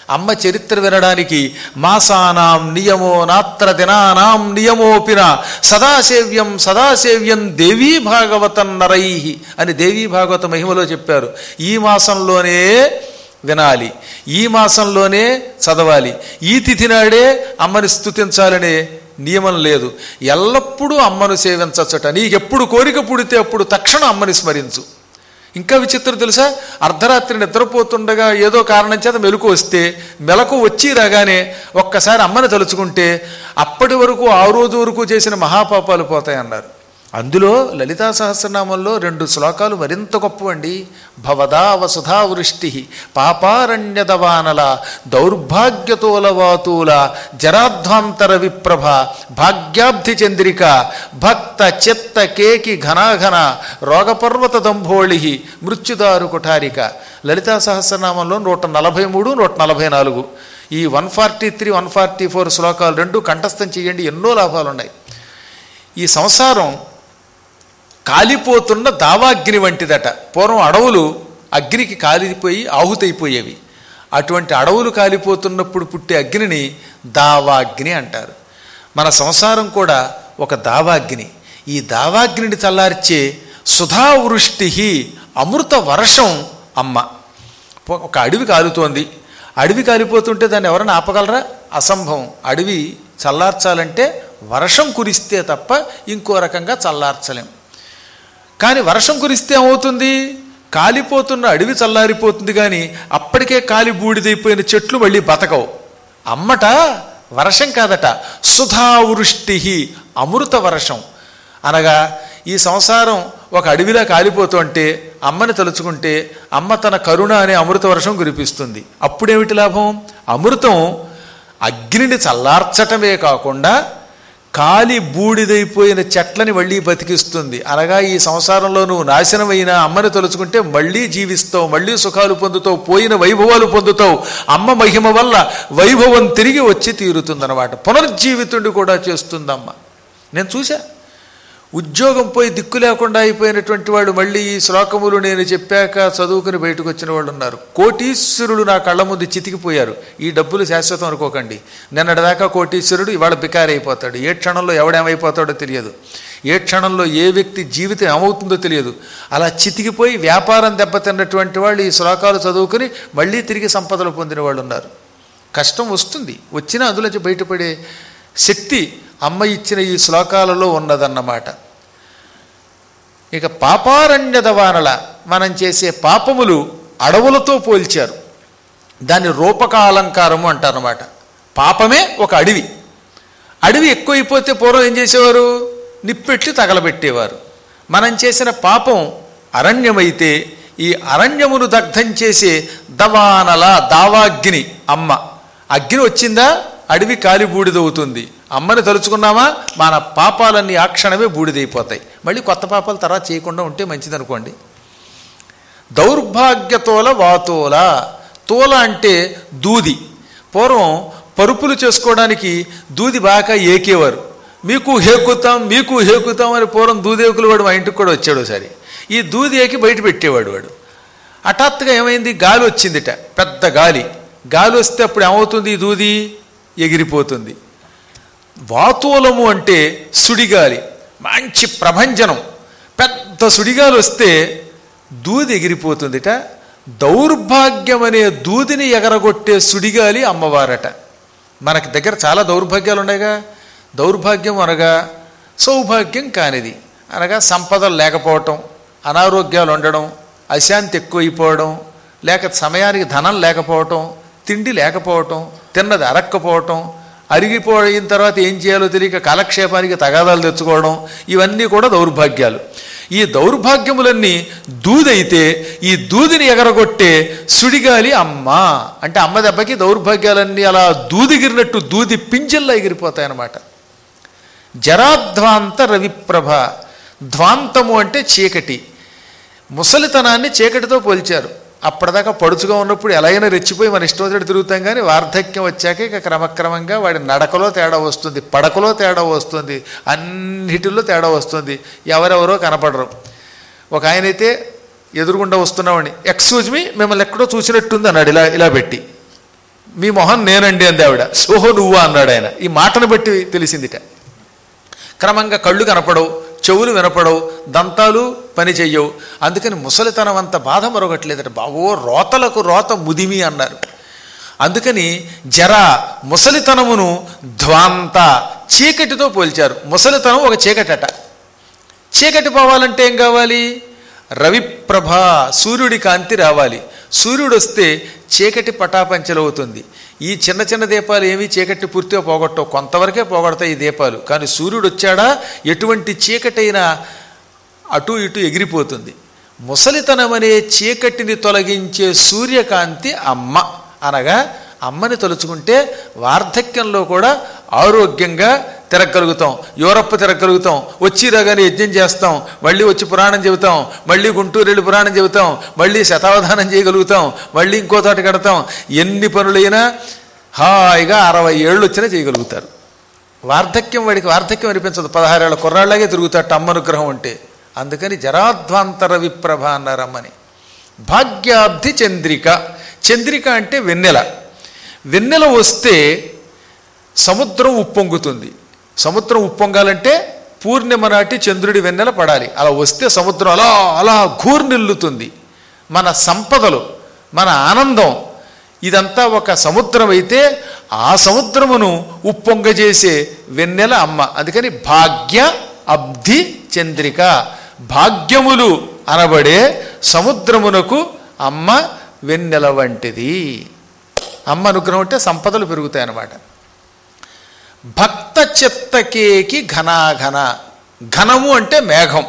అమ్మ చరిత్ర వినడానికి మాసానాం నియమో నాత్ర దినానాం నియమోపిన సదాసేవ్యం సదాసేవ్యం దేవీ భాగవతం నరై అని దేవీ భాగవత మహిమలో చెప్పారు ఈ మాసంలోనే వినాలి ఈ మాసంలోనే చదవాలి ఈ తిథి నాడే అమ్మని స్తుతించాలనే నియమం లేదు ఎల్లప్పుడూ అమ్మను సేవించచ్చట నీకెప్పుడు కోరిక పుడితే అప్పుడు తక్షణం అమ్మని స్మరించు ఇంకా విచిత్రం తెలుసా అర్ధరాత్రి నిద్రపోతుండగా ఏదో కారణం చేత మెలకు వస్తే మెలకు వచ్చి రాగానే ఒక్కసారి అమ్మని తలుచుకుంటే అప్పటి వరకు ఆ రోజు వరకు చేసిన మహాపాపాలు పోతాయన్నారు అందులో లలితా సహస్రనామంలో రెండు శ్లోకాలు మరింత గొప్పవండి భవదా వసుధా వృష్టి పాపారణ్యదవానల దౌర్భాగ్యతోలవాతూల జరాధ్వాంతర విప్రభ భాగ్యాబ్ధి చంద్రిక భక్త చిత్త కేకి ఘనాఘన రోగపర్వత దంభోళి మృత్యుదారు కుఠారిక లలితా సహస్రనామంలో నూట నలభై మూడు నూట నలభై నాలుగు ఈ one forty three one forty four శ్లోకాలు రెండు కంఠస్థం చేయండి ఎన్నో లాభాలు ఉన్నాయి ఈ సంసారం కాలిపోతున్న దావాగ్ని వంటిదట పూర్వం అడవులు అగ్నికి కాలిపోయి ఆహుతైపోయేవి అటువంటి అడవులు కాలిపోతున్నప్పుడు పుట్టే అగ్నిని దావాగ్ని అంటారు మన సంసారం కూడా ఒక దావాగ్ని ఈ దావాగ్నిని చల్లార్చే సుధావృష్టి అమృత వర్షం అమ్మ ఒక అడవి కాలుతోంది అడవి కాలిపోతుంటే దాన్ని ఎవరైనా ఆపగలరా అసంభవం అడవి చల్లార్చాలంటే వర్షం కురిస్తే తప్ప ఇంకో రకంగా చల్లార్చలేం కానీ వర్షం కురిస్తే ఏమవుతుంది కాలిపోతున్న అడవి చల్లారిపోతుంది కానీ అప్పటికే కాలి బూడిదైపోయిన చెట్లు మళ్ళీ బతకవు అమ్మట వర్షం కాదట సుధావృష్టి అమృత వర్షం అనగా ఈ సంసారం ఒక అడవిలా కాలిపోతుంటే అమ్మని తలుచుకుంటే అమ్మ తన కరుణ అనే అమృత వర్షం కురిపిస్తుంది అప్పుడేమిటి లాభం అమృతం అగ్నిని చల్లార్చటమే కాకుండా కాలి బూడిదైపోయిన చెట్లని మళ్ళీ బతికిస్తుంది అనగా ఈ సంసారంలో నువ్వు నాశనమైన అమ్మని తలుచుకుంటే మళ్ళీ జీవిస్తావు మళ్ళీ సుఖాలు పొందుతావు పోయిన వైభవాలు పొందుతావు అమ్మ మహిమ వల్ల వైభవం తిరిగి వచ్చి తీరుతుందన్నమాట పునర్జీవితుడిని కూడా చేస్తుందమ్మ నేను చూశా ఉద్యోగం పోయి దిక్కు లేకుండా అయిపోయినటువంటి వాడు మళ్ళీ ఈ శ్లోకములు నేను చెప్పాక చదువుకుని బయటకు వచ్చిన వాళ్ళు ఉన్నారు కోటీశ్వరులు నా కళ్ళ ముందు చితికిపోయారు ఈ డబ్బులు శాశ్వతం అనుకోకండి నిన్నటిదాకా కోటీశ్వరుడు ఇవాళ బికారి అయిపోతాడు ఏ క్షణంలో ఎవడేమైపోతాడో తెలియదు ఏ క్షణంలో ఏ వ్యక్తి జీవితం ఏమవుతుందో తెలియదు అలా చితికిపోయి వ్యాపారం దెబ్బతిన్నటువంటి వాళ్ళు ఈ శ్లోకాలు చదువుకుని మళ్ళీ తిరిగి సంపదలు పొందిన వాళ్ళు ఉన్నారు కష్టం వస్తుంది వచ్చినా అందులోంచి బయటపడే శక్తి అమ్మ ఇచ్చిన ఈ శ్లోకాలలో ఉన్నదన్నమాట ఇక పాపారణ్యదవానల మనం చేసే పాపములు అడవులతో పోల్చారు దాన్ని రూపకాలంకారము అంటారన్నమాట పాపమే ఒక అడవి అడవి ఎక్కువైపోతే పూర్వం ఏం చేసేవారు నిప్పెట్టి తగలబెట్టేవారు మనం చేసిన పాపం అరణ్యమైతే ఈ అరణ్యమును దగ్ధం చేసే దవానల దావాగ్ని అమ్మ అగ్ని వచ్చిందా అడవి కాలి బూడిదవుతుంది అమ్మని తలుచుకున్నామా మన పాపాలన్నీ ఆ క్షణమే బూడిదైపోతాయి మళ్ళీ కొత్త పాపాలు తర్వాత చేయకుండా ఉంటే మంచిదనుకోండి దౌర్భాగ్యతోల వాతోల తోల అంటే దూది పూర్వం పరుపులు చేసుకోవడానికి దూది బాగా ఏకేవారు మీకు హేకుతాం మీకు హేకుతాం అని పూర్వం దూదేకులు వాడు మా ఇంటికి కూడా వచ్చాడు ఒకసారి ఈ దూది ఏకి బయట పెట్టేవాడు వాడు హఠాత్తుగా ఏమైంది గాలి వచ్చిందిట పెద్ద గాలి గాలి వస్తే అప్పుడు ఏమవుతుంది ఈ దూది ఎగిరిపోతుంది వాతూలము అంటే సుడిగాలి మంచి ప్రభంజనం పెద్ద సుడిగాలి వస్తే దూది ఎగిరిపోతుందిట దౌర్భాగ్యం అనే దూదిని ఎగరగొట్టే సుడిగాలి అమ్మవారట మనకి దగ్గర చాలా దౌర్భాగ్యాలు ఉన్నాయిగా దౌర్భాగ్యం అనగా సౌభాగ్యం కానిది అనగా సంపదలు లేకపోవటం అనారోగ్యాలు ఉండడం అశాంతి ఎక్కువైపోవడం లేక సమయానికి ధనం లేకపోవటం తిండి లేకపోవటం తిన్నది అరక్కపోవటం అరిగిపోయిన తర్వాత ఏం చేయాలో తెలియక కాలక్షేపానికి తగాదాలు తెచ్చుకోవడం ఇవన్నీ కూడా దౌర్భాగ్యాలు ఈ దౌర్భాగ్యములన్నీ దూదైతే ఈ దూదిని ఎగరగొట్టే సుడిగాలి అమ్మ అంటే అమ్మ దెబ్బకి దౌర్భాగ్యాలన్నీ అలా దూదిగిరినట్టు దూది పింజల్లా ఎగిరిపోతాయన్నమాట జరాధ్వాంత రవిప్రభ ధ్వాంతము అంటే చీకటి ముసలితనాన్ని చీకటితో పోల్చారు అప్పటిదాకా పడుచుగా ఉన్నప్పుడు ఎలా అయినా రెచ్చిపోయి మన ఇష్టం వచ్చినట్టు తిరుగుతాం కానీ వార్ధక్యం వచ్చాక ఇక క్రమక్రమంగా వాడి నడకలో తేడా వస్తుంది పడకలో తేడా వస్తుంది అన్నిటిలో తేడా వస్తుంది ఎవరెవరో కనపడరు ఒక ఆయన అయితే ఎదురుగుండా వస్తున్నామని ఎక్స్క్యూజ్ మీ మిమ్మల్ని ఎక్కడో చూసినట్టుంది అన్నాడు ఇలా ఇలా పెట్టి మీ మొహం నేనండి అంది ఆవిడ ఓహో నువ్వా అన్నాడు ఆయన ఈ మాటను బట్టి తెలిసిందిట క్రమంగా కళ్ళు కనపడవు చెవులు వినపడవు దంతాలు పని చెయ్యవు అందుకని ముసలితనం అంత బాధ మరొకట్లేదట బావో రోతలకు రోత ముదిమి అన్నారు అందుకని జర ముసలితనమును ధ్వాంత చీకటితో పోల్చారు ముసలితనం ఒక చీకటట చీకటి పోవాలంటే ఏం కావాలి రవిప్రభ సూర్యుడి కాంతి రావాలి సూర్యుడు వస్తే చీకటి పటాపంచలవుతుంది ఈ చిన్న చిన్న దీపాలు ఏమీ చీకటి పూర్తిగా పోగొట్టవు కొంతవరకే పోగొడతాయి ఈ దీపాలు కానీ సూర్యుడు వచ్చాడా ఎటువంటి చీకటైనా అటు ఇటు ఎగిరిపోతుంది ముసలితనం అనే చీకటిని తొలగించే సూర్యకాంతి అమ్మ అనగా అమ్మని తలుచుకుంటే వార్ధక్యంలో కూడా ఆరోగ్యంగా తిరగలుగుతాం యూరప్ తిరగలుగుతాం వచ్చి రాగానే యజ్ఞం చేస్తాం మళ్ళీ వచ్చి పురాణం చెబుతాం మళ్ళీ గుంటూరు వెళ్ళి పురాణం చెబుతాం మళ్ళీ శతావధానం చేయగలుగుతాం మళ్ళీ ఇంకో తోట కడతాం ఎన్ని పనులైనా హాయిగా అరవై ఏళ్ళు వచ్చినా చేయగలుగుతారు వార్ధక్యం వాడికి వార్ధక్యం అనిపించదు పదహారేళ్ల కుర్రాళ్ళగే తిరుగుతాట అమ్మనుగ్రహం ఉంటే అందుకని జరాధ్వాంతర విప్రభ అన్నారు అమ్మని భాగ్యాబ్ధి చంద్రిక చంద్రిక అంటే వెన్నెల వెన్నెల వస్తే సముద్రం ఉప్పొంగుతుంది సముద్రం ఉప్పొంగాలంటే పూర్ణిమ నాటి చంద్రుడి వెన్నెల పడాలి అలా వస్తే సముద్రం అలా అలా ఘూర్నిల్లుతుంది మన సంపదలు మన ఆనందం ఇదంతా ఒక సముద్రం అయితే ఆ సముద్రమును ఉప్పొంగజేసే వెన్నెల అమ్మ అందుకని భాగ్య అబ్ధి చంద్రిక భాగ్యములు అనబడే సముద్రమునకు అమ్మ వెన్నెల వంటిది అమ్మ అనుగ్రహం అంటే సంపదలు పెరుగుతాయి అన్నమాట భక్త చిత్తకేకి ఘనాఘన ఘనము అంటే మేఘం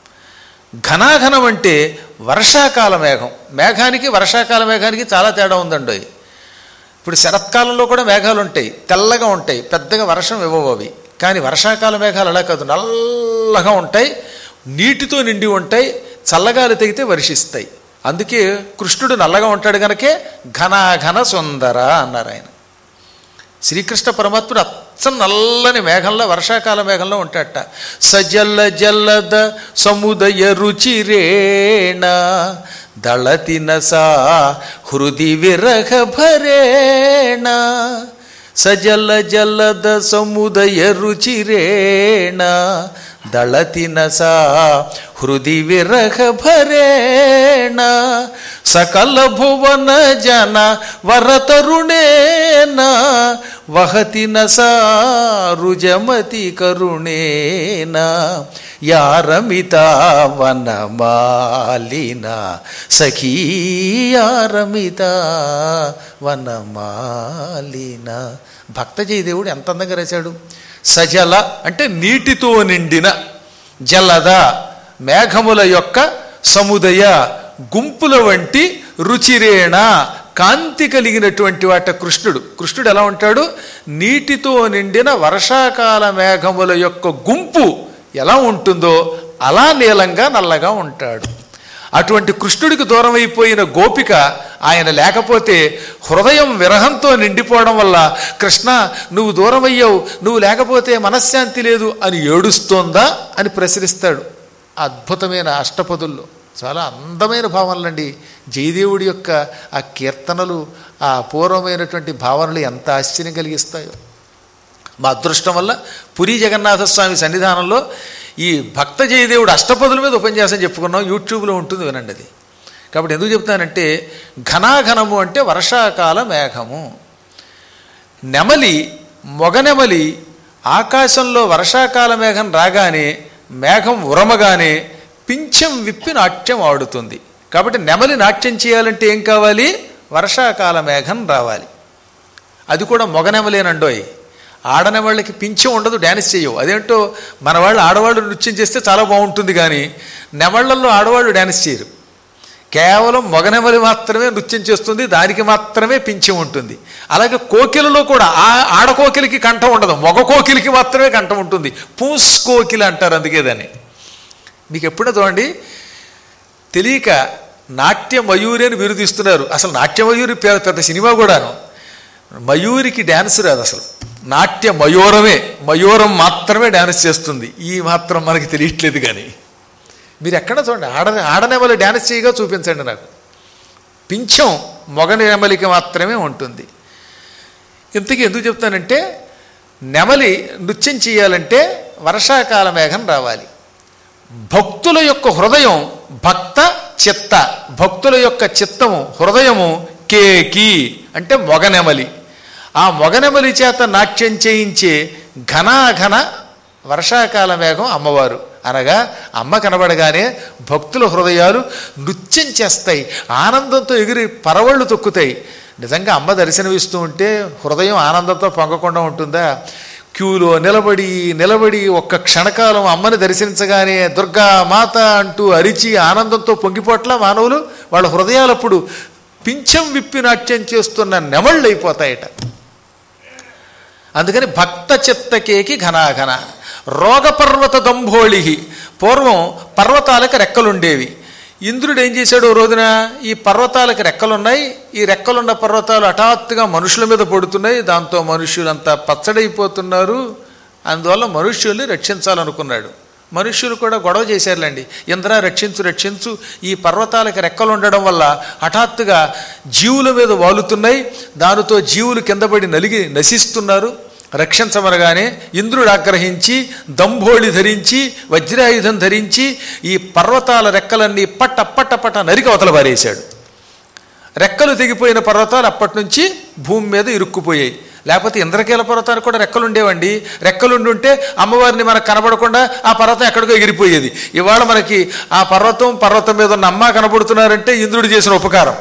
ఘనాఘనం అంటే వర్షాకాల మేఘం మేఘానికి వర్షాకాల మేఘానికి చాలా తేడా ఉందండి ఇప్పుడు శరత్కాలంలో కూడా మేఘాలు ఉంటాయి తెల్లగా ఉంటాయి పెద్దగా వర్షం ఇవ్వవు అవి కానీ వర్షాకాల మేఘాలు అలా కాదు నల్లగా ఉంటాయి నీటితో నిండి ఉంటాయి చల్లగాలి తెగితే వర్షిస్తాయి అందుకే కృష్ణుడు నల్లగా ఉంటాడు కనుకే ఘనాఘన సుందర అన్నారు ఆయన శ్రీకృష్ణ పరమాత్ముడు అచ్చం నల్లని మేఘంలో వర్షాకాల మేఘంలో ఉంటాడట సజల్ల జల్లద సముదయ రుచిరేణ దళతి నసా హృది విరహ భరేణ సజల జల్లద సముదయ రుచిరేణ దళతి నసా హృది విరహ భరేణ సకల భువన జన వరతరుణేన వహతి నసా రుజమతి కరుణేన యారమిత వనమాలిన సఖీ యారమిత వనమాలిన భక్త జయదేవుడు ఎంత అందంగా రాశాడు సజల అంటే నీటితో నిండిన జలద మేఘముల యొక్క సముదయ గుంపుల వంటి రుచిరేణ కాంతి కలిగినటువంటి వాట కృష్ణుడు కృష్ణుడు ఎలా ఉంటాడు నీటితో నిండిన వర్షాకాల మేఘముల యొక్క గుంపు ఎలా ఉంటుందో అలా నీలంగా నల్లగా ఉంటాడు అటువంటి కృష్ణుడికి దూరం అయిపోయిన గోపిక ఆయన లేకపోతే హృదయం విరహంతో నిండిపోవడం వల్ల కృష్ణ నువ్వు దూరం అయ్యావు నువ్వు లేకపోతే మనశ్శాంతి లేదు అని ఏడుస్తోందా అని ప్రశ్నిస్తాడు అద్భుతమైన అష్టపదుల్లో చాలా అందమైన భావనలండి జయదేవుడి యొక్క ఆ కీర్తనలు ఆ అపూర్వమైనటువంటి భావనలు ఎంత ఆశ్చర్యం కలిగిస్తాయో మా అదృష్టం వల్ల పురి జగన్నాథస్వామి సన్నిధానంలో ఈ భక్త జయదేవుడు అష్టపదుల మీద ఉపన్యాసం చెప్పుకున్నాం యూట్యూబ్లో ఉంటుంది వినండి అది కాబట్టి ఎందుకు చెప్తానంటే ఘనాఘనము అంటే వర్షాకాల మేఘము నెమలి మొగనెమలి ఆకాశంలో వర్షాకాల మేఘం రాగానే మేఘం ఉరమగానే పింఛం విప్పి నాట్యం ఆడుతుంది కాబట్టి నెమలి నాట్యం చేయాలంటే ఏం కావాలి వర్షాకాల మేఘం రావాలి అది కూడా మొగనెమలేనండోయ్ ఆడనవాళ్ళకి పింఛం ఉండదు డ్యాన్స్ చేయవు అదేంటో మన వాళ్ళు ఆడవాళ్ళు నృత్యం చేస్తే చాలా బాగుంటుంది కానీ నెమళ్లలో ఆడవాళ్ళు డ్యాన్స్ చేయరు కేవలం మొగనెమలి మాత్రమే నృత్యం చేస్తుంది దానికి మాత్రమే పింఛం ఉంటుంది అలాగే కోకిలలో కూడా ఆ ఆడకోకిలికి కంఠం ఉండదు మగ కోకిలికి మాత్రమే కంఠం ఉంటుంది పూస్ కోకిల అంటారు అందుకే దాన్ని మీకు ఎప్పుడో చూడండి తెలియక నాట్య మయూరి అని బిరుదిస్తున్నారు అసలు నాట్య మయూరి పేరు పెద్ద సినిమా కూడాను మయూరికి డ్యాన్స్ రాదు అసలు నాట్య మయూరమే మయూరం మాత్రమే డ్యాన్స్ చేస్తుంది ఈ మాత్రం మనకి తెలియట్లేదు కానీ మీరు ఎక్కడ చూడండి ఆడ ఆడనెమలి డ్యాన్స్ చేయగా చూపించండి నాకు పింఛం మొగనెమలికి మాత్రమే ఉంటుంది ఇంతకీ ఎందుకు చెప్తానంటే నెమలి నృత్యం చేయాలంటే వర్షాకాల మేఘం రావాలి భక్తుల యొక్క హృదయం భక్త చిత్త భక్తుల యొక్క చిత్తము హృదయము కేకి అంటే మొగనెమలి ఆ మొగనెమలి చేత నాట్యం చేయించే ఘనాఘన వర్షాకాల మేఘం అమ్మవారు అనగా అమ్మ కనబడగానే భక్తుల హృదయాలు నృత్యం చేస్తాయి ఆనందంతో ఎగిరి పరవళ్ళు తొక్కుతాయి నిజంగా అమ్మ దర్శనమిస్తూ ఉంటే హృదయం ఆనందంతో పొంగకుండా ఉంటుందా క్యూలో నిలబడి నిలబడి ఒక్క క్షణకాలం అమ్మని దర్శించగానే దుర్గా మాత అంటూ అరిచి ఆనందంతో పొంగిపోట్ల మానవులు వాళ్ళ హృదయాలప్పుడు పింఛం విప్పి నాట్యం చేస్తున్న నెమళ్ళు అయిపోతాయట అందుకని భక్త చిత్తకేకి ఘనాఘన రోగపర్వత దంభోళి పూర్వం పర్వతాలకు రెక్కలుండేవి ఇంద్రుడు ఏం చేశాడు ఓ రోజున ఈ పర్వతాలకు రెక్కలున్నాయి ఈ రెక్కలున్న పర్వతాలు హఠాత్తుగా మనుషుల మీద పడుతున్నాయి దాంతో మనుష్యులంతా పచ్చడైపోతున్నారు అందువల్ల మనుష్యుల్ని రక్షించాలనుకున్నాడు మనుష్యులు కూడా గొడవ చేశారులేండి ఇంద్ర రక్షించు రక్షించు ఈ పర్వతాలకు రెక్కలు ఉండడం వల్ల హఠాత్తుగా జీవుల మీద వాలుతున్నాయి దానితో జీవులు కిందపడి నలిగి నశిస్తున్నారు రక్షించమనగానే ఇంద్రుడు ఆగ్రహించి దంభోళి ధరించి వజ్రాయుధం ధరించి ఈ పర్వతాల రెక్కలన్నీ పట్ట పట్ట పట్ట నరికి అవతల పారేశాడు రెక్కలు తెగిపోయిన పర్వతాలు అప్పటి నుంచి భూమి మీద ఇరుక్కుపోయాయి లేకపోతే ఇంద్రకీల పర్వతానికి కూడా రెక్కలు ఉండేవండి రెక్కలుండుంటే అమ్మవారిని మనకు కనబడకుండా ఆ పర్వతం ఎక్కడికో ఎగిరిపోయేది ఇవాళ మనకి ఆ పర్వతం పర్వతం మీద ఉన్న అమ్మ కనబడుతున్నారంటే ఇంద్రుడు చేసిన ఉపకారం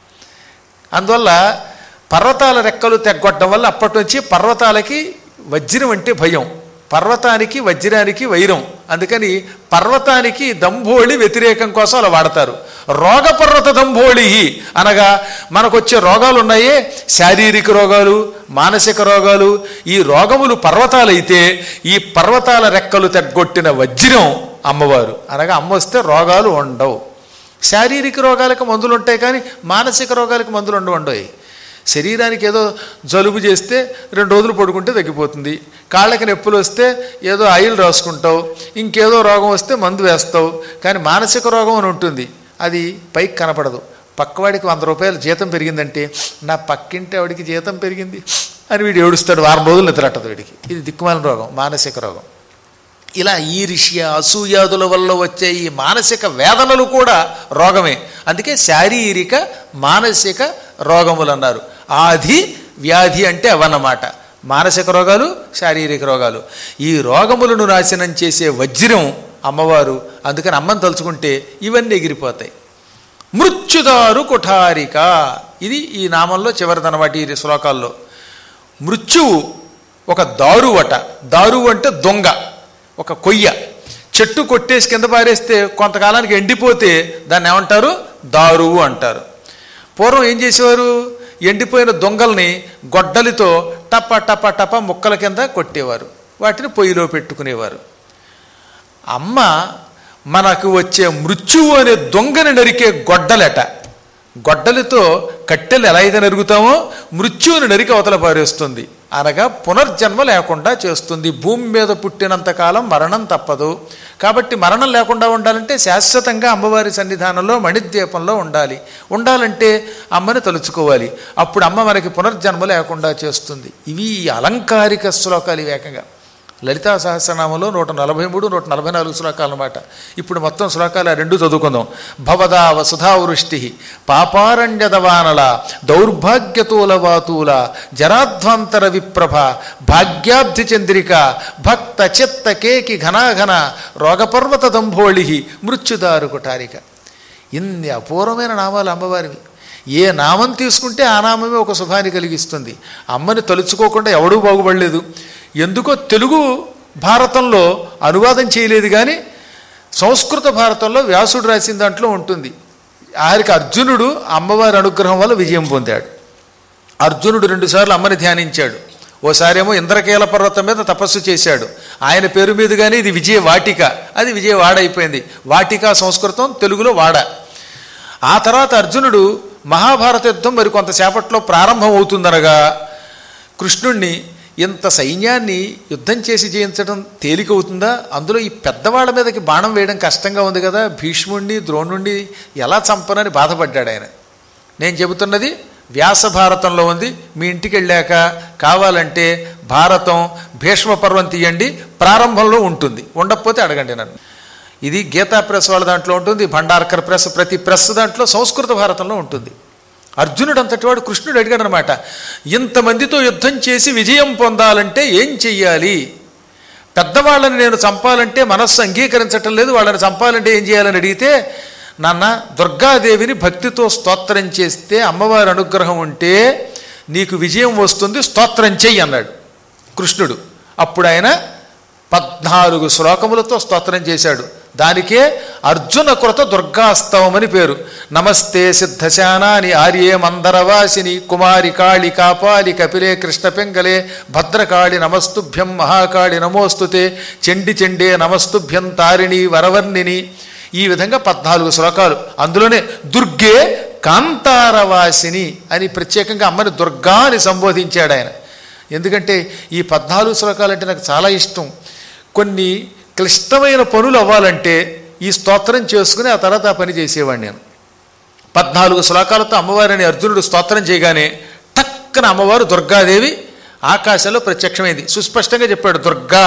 అందువల్ల పర్వతాల రెక్కలు తెగ్గొట్టడం వల్ల అప్పటి నుంచి పర్వతాలకి వజ్రం అంటే భయం పర్వతానికి వజ్రానికి వైరం అందుకని పర్వతానికి దంభోళి వ్యతిరేకం కోసం అలా వాడతారు రోగ పర్వత దంభోళి అనగా మనకొచ్చే రోగాలు ఉన్నాయే శారీరక రోగాలు మానసిక రోగాలు ఈ రోగములు పర్వతాలైతే ఈ పర్వతాల రెక్కలు తెగ్గొట్టిన వజ్రం అమ్మవారు అనగా అమ్మ వస్తే రోగాలు ఉండవు శారీరక రోగాలకు మందులు ఉంటాయి కానీ మానసిక రోగాలకు మందులు ఉండవు ఉండవు శరీరానికి ఏదో జలుబు చేస్తే రెండు రోజులు పడుకుంటే తగ్గిపోతుంది కాళ్ళకి నొప్పులు వస్తే ఏదో ఆయిల్ రాసుకుంటావు ఇంకేదో రోగం వస్తే మందు వేస్తావు కానీ మానసిక రోగం అని ఉంటుంది అది పైకి కనపడదు పక్కవాడికి వంద రూపాయలు జీతం పెరిగిందంటే నా పక్కింటి ఆవిడికి జీతం పెరిగింది అని వీడు ఏడుస్తాడు వారం రోజులు నిద్రట్టదు వీడికి ఇది దిక్కుమాలిన రోగం మానసిక రోగం ఇలా ఈర్ష్య అసూయాదుల వల్ల వచ్చే ఈ మానసిక వేదనలు కూడా రోగమే అందుకే శారీరక మానసిక రోగములు అన్నారు ఆది వ్యాధి అంటే అవన్నమాట మానసిక రోగాలు శారీరక రోగాలు ఈ రోగములను నాశనం చేసే వజ్రం అమ్మవారు అందుకని అమ్మని తలుచుకుంటే ఇవన్నీ ఎగిరిపోతాయి మృత్యుదారు కుఠారిక ఇది ఈ నామంలో చివరిదనమాట ఈ శ్లోకాల్లో మృత్యువు ఒక దారువట దారువు అంటే దొంగ ఒక కొయ్య చెట్టు కొట్టేసి కింద పారేస్తే కొంతకాలానికి ఎండిపోతే దాన్ని ఏమంటారు దారువు అంటారు పూర్వం ఏం చేసేవారు ఎండిపోయిన దొంగల్ని గొడ్డలితో టప టప టప ముక్కల కింద కొట్టేవారు వాటిని పొయ్యిలో పెట్టుకునేవారు అమ్మ మనకు వచ్చే మృత్యువు అనే దొంగని నరికే గొడ్డలట గొడ్డలితో కట్టెలు ఎలా అయితే నరుగుతామో మృత్యువుని నరికి అవతల పారేస్తుంది అనగా పునర్జన్మ లేకుండా చేస్తుంది భూమి మీద పుట్టినంత కాలం మరణం తప్పదు కాబట్టి మరణం లేకుండా ఉండాలంటే శాశ్వతంగా అమ్మవారి సన్నిధానంలో మణిద్వీపంలో ఉండాలి ఉండాలంటే అమ్మని తలుచుకోవాలి అప్పుడు అమ్మ మనకి పునర్జన్మ లేకుండా చేస్తుంది ఇవి అలంకారిక శ్లోకాలు ఇవి ఏకంగా లలితా సహస్రనామంలో నూట నలభై మూడు నూట నలభై నాలుగు శ్లోకాలు అన్నమాట ఇప్పుడు మొత్తం శ్లోకాలు ఆ రెండు చదువుకుందాం భవదా వసుధావృష్టి పాపారణ్యదవానల దౌర్భాగ్యతూల వాతూల జరాధ్వాంతర విప్రభ భాగ్యాబ్ధి చంద్రిక భక్త చిత్త కేకి ఘనాఘన రోగపర్వత దంభోళి మృత్యుదారు కుటారిక ఇన్ని అపూర్వమైన నామాలు అమ్మవారివి ఏ నామం తీసుకుంటే ఆ నామమే ఒక శుభాన్ని కలిగిస్తుంది అమ్మని తలుచుకోకుండా ఎవడూ బాగుపడలేదు ఎందుకో తెలుగు భారతంలో అనువాదం చేయలేదు కానీ సంస్కృత భారతంలో వ్యాసుడు రాసిన దాంట్లో ఉంటుంది ఆఖరికి అర్జునుడు అమ్మవారి అనుగ్రహం వల్ల విజయం పొందాడు అర్జునుడు రెండుసార్లు అమ్మని ధ్యానించాడు ఓసారేమో ఇంద్రకీల పర్వతం మీద తపస్సు చేశాడు ఆయన పేరు మీదుగానే ఇది విజయ వాటిక అది విజయవాడ అయిపోయింది వాటిక సంస్కృతం తెలుగులో వాడ ఆ తర్వాత అర్జునుడు మహాభారత యుద్ధం మరి కొంతసేపట్లో ప్రారంభం అవుతుందనగా కృష్ణుణ్ణి ఇంత సైన్యాన్ని యుద్ధం చేసి జయించడం తేలికవుతుందా అందులో ఈ పెద్దవాళ్ళ మీదకి బాణం వేయడం కష్టంగా ఉంది కదా భీష్ముణ్ణి ద్రోణుణ్ణి ఎలా చంపనని బాధపడ్డాడు ఆయన నేను చెబుతున్నది వ్యాస భారతంలో ఉంది మీ ఇంటికి వెళ్ళాక కావాలంటే భారతం భీష్మ పర్వం తీయండి ప్రారంభంలో ఉంటుంది ఉండకపోతే అడగండి నన్ను ఇది గీతా ప్రెస్ వాళ్ళ దాంట్లో ఉంటుంది భండార్కర్ ప్రెస్ ప్రతి ప్రెస్ దాంట్లో సంస్కృత భారతంలో ఉంటుంది అర్జునుడు అంతటి వాడు కృష్ణుడు అడిగాడు అనమాట ఇంతమందితో యుద్ధం చేసి విజయం పొందాలంటే ఏం చెయ్యాలి పెద్దవాళ్ళని నేను చంపాలంటే మనస్సు అంగీకరించటం లేదు వాళ్ళని చంపాలంటే ఏం చేయాలని అడిగితే నాన్న దుర్గాదేవిని భక్తితో స్తోత్రం చేస్తే అమ్మవారి అనుగ్రహం ఉంటే నీకు విజయం వస్తుంది స్తోత్రం చెయ్యి అన్నాడు కృష్ణుడు అప్పుడు ఆయన పద్నాలుగు శ్లోకములతో స్తోత్రం చేశాడు దానికే అర్జున కృత దుర్గాస్తవం అని పేరు నమస్తే సిద్ధశానాని ఆర్యే మందరవాసిని కుమారి కాళి కాపాలి కపిలే కృష్ణ పెంగలే భద్రకాళి నమస్తుభ్యం మహాకాళి నమోస్తుతే చెండి చెండే నమస్తుభ్యం తారిణి వరవర్ణిని ఈ విధంగా పద్నాలుగు శ్లోకాలు అందులోనే దుర్గే కాంతారవాసిని అని ప్రత్యేకంగా అమ్మని దుర్గా అని సంబోధించాడు ఆయన ఎందుకంటే ఈ పద్నాలుగు శ్లోకాలు అంటే నాకు చాలా ఇష్టం కొన్ని క్లిష్టమైన పనులు అవ్వాలంటే ఈ స్తోత్రం చేసుకుని ఆ తర్వాత ఆ పని చేసేవాడిని నేను పద్నాలుగు శ్లోకాలతో అమ్మవారిని అర్జునుడు స్తోత్రం చేయగానే టక్కన అమ్మవారు దుర్గాదేవి ఆకాశంలో ప్రత్యక్షమైంది సుస్పష్టంగా చెప్పాడు దుర్గా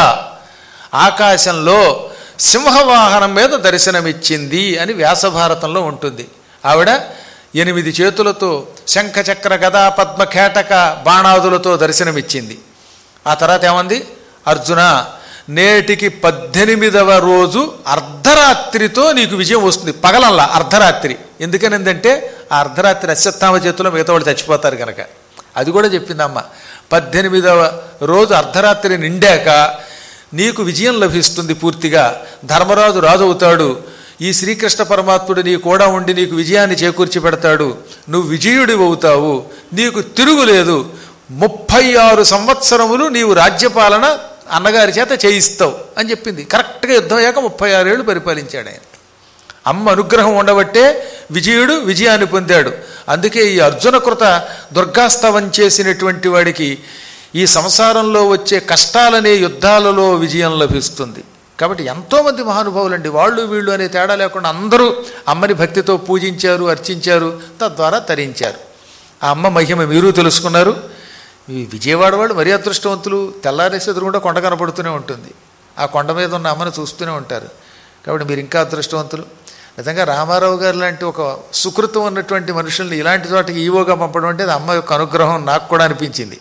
ఆకాశంలో సింహవాహనం మీద దర్శనమిచ్చింది అని వ్యాసభారతంలో ఉంటుంది ఆవిడ ఎనిమిది చేతులతో శంఖచక్ర గదా పద్మ కేటక బాణాదులతో దర్శనమిచ్చింది ఆ తర్వాత ఏమంది అర్జున నేటికి పద్దెనిమిదవ రోజు అర్ధరాత్రితో నీకు విజయం వస్తుంది పగలల్లా అర్ధరాత్రి ఎందుకనిందంటే ఆ అర్ధరాత్రి అశ్వత్థామ చేతిలో మిగతా వాళ్ళు చచ్చిపోతారు కనుక అది కూడా చెప్పింది అమ్మ పద్దెనిమిదవ రోజు అర్ధరాత్రి నిండాక నీకు విజయం లభిస్తుంది పూర్తిగా ధర్మరాజు రాజు అవుతాడు ఈ శ్రీకృష్ణ పరమాత్ముడు నీ కూడా ఉండి నీకు విజయాన్ని చేకూర్చి పెడతాడు నువ్వు విజయుడి అవుతావు నీకు తిరుగులేదు ముప్పై ఆరు సంవత్సరములు నీవు రాజ్యపాలన అన్నగారి చేత చేయిస్తావు అని చెప్పింది కరెక్ట్గా యుద్ధం అయ్యాక ముప్పై ఆరేళ్ళు పరిపాలించాడు ఆయన అమ్మ అనుగ్రహం ఉండబట్టే విజయుడు విజయాన్ని పొందాడు అందుకే ఈ అర్జున కృత దుర్గాస్తవం చేసినటువంటి వాడికి ఈ సంసారంలో వచ్చే కష్టాలనే యుద్ధాలలో విజయం లభిస్తుంది కాబట్టి ఎంతోమంది మహానుభావులండి వాళ్ళు వీళ్ళు అనే తేడా లేకుండా అందరూ అమ్మని భక్తితో పూజించారు అర్చించారు తద్వారా తరించారు ఆ అమ్మ మహిమ మీరు తెలుసుకున్నారు ఈ విజయవాడ వాళ్ళు మరీ అదృష్టవంతులు తెల్లారేసి ఎదురుగుండా కొండ కనపడుతూనే ఉంటుంది ఆ కొండ మీద ఉన్న అమ్మను చూస్తూనే ఉంటారు కాబట్టి మీరు ఇంకా అదృష్టవంతులు నిజంగా రామారావు గారు లాంటి ఒక సుకృతం ఉన్నటువంటి మనుషుల్ని ఇలాంటి చోటకి ఈవోగా పంపడం అంటే అది అమ్మ యొక్క అనుగ్రహం నాకు కూడా అనిపించింది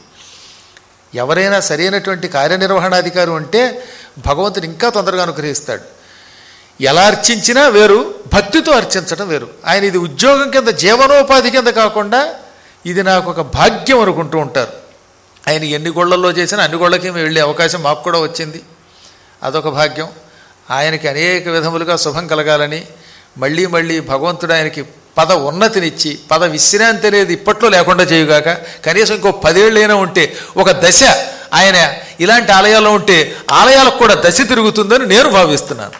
ఎవరైనా సరైనటువంటి కార్యనిర్వహణాధికారి ఉంటే భగవంతుడు ఇంకా తొందరగా అనుగ్రహిస్తాడు ఎలా అర్చించినా వేరు భక్తితో అర్చించడం వేరు ఆయన ఇది ఉద్యోగం కింద జీవనోపాధి కింద కాకుండా ఇది నాకు ఒక భాగ్యం అనుకుంటూ ఉంటారు ఆయన ఎన్ని గొళ్ళల్లో చేసినా అన్ని గొళ్ళకి వెళ్ళే అవకాశం మాకు కూడా వచ్చింది అదొక భాగ్యం ఆయనకి అనేక విధములుగా శుభం కలగాలని మళ్ళీ మళ్ళీ భగవంతుడు ఆయనకి పద ఉన్నతినిచ్చి పద విశ్రాంతి అనేది ఇప్పట్లో లేకుండా చేయుగాక కనీసం ఇంకో పదేళ్ళైనా ఉంటే ఒక దశ ఆయన ఇలాంటి ఆలయాల్లో ఉంటే ఆలయాలకు కూడా దశ తిరుగుతుందని నేను భావిస్తున్నాను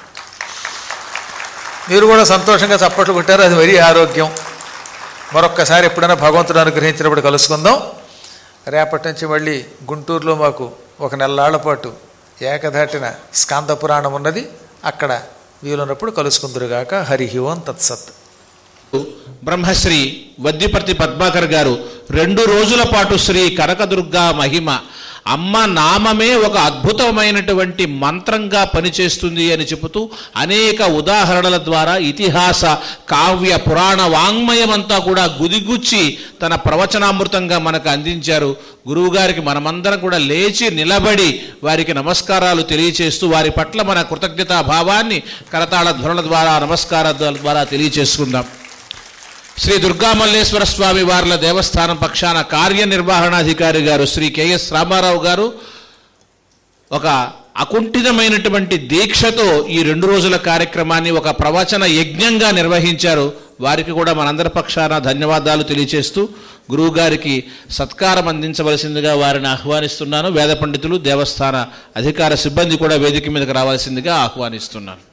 మీరు కూడా సంతోషంగా చప్పట్లు కొట్టారు అది మరీ ఆరోగ్యం మరొక్కసారి ఎప్పుడైనా భగవంతుడు అనుగ్రహించినప్పుడు కలుసుకుందాం రేపటి నుంచి మళ్ళీ గుంటూరులో మాకు ఒక నెలలాళ్ల పాటు ఏకధాటిన స్కాంద పురాణం ఉన్నది అక్కడ వీలున్నప్పుడు కలుసుకుందరుగాక హరి ఓం తత్సత్ బ్రహ్మశ్రీ వద్దిపర్తి పద్మాకర్ గారు రెండు రోజుల పాటు శ్రీ కనకదుర్గా మహిమ అమ్మ నామమే ఒక అద్భుతమైనటువంటి మంత్రంగా పనిచేస్తుంది అని చెబుతూ అనేక ఉదాహరణల ద్వారా ఇతిహాస కావ్య పురాణ వాంగ్మయమంతా కూడా గుదిగుచ్చి తన ప్రవచనామృతంగా మనకు అందించారు గురువుగారికి మనమందరం కూడా లేచి నిలబడి వారికి నమస్కారాలు తెలియచేస్తూ వారి పట్ల మన కృతజ్ఞతా భావాన్ని కరతాళ ధ్వనుల ద్వారా నమస్కారాల ద్వారా తెలియచేసుకుందాం శ్రీ దుర్గామల్లేశ్వర స్వామి వార్ల దేవస్థానం పక్షాన కార్యనిర్వహణాధికారి గారు శ్రీ కెఎస్ రామారావు గారు ఒక అకుంఠితమైనటువంటి దీక్షతో ఈ రెండు రోజుల కార్యక్రమాన్ని ఒక ప్రవచన యజ్ఞంగా నిర్వహించారు వారికి కూడా మనందరి పక్షాన ధన్యవాదాలు తెలియచేస్తూ గురువుగారికి సత్కారం అందించవలసిందిగా వారిని ఆహ్వానిస్తున్నాను వేద పండితులు దేవస్థాన అధికార సిబ్బంది కూడా వేదిక మీదకి రావాల్సిందిగా ఆహ్వానిస్తున్నాను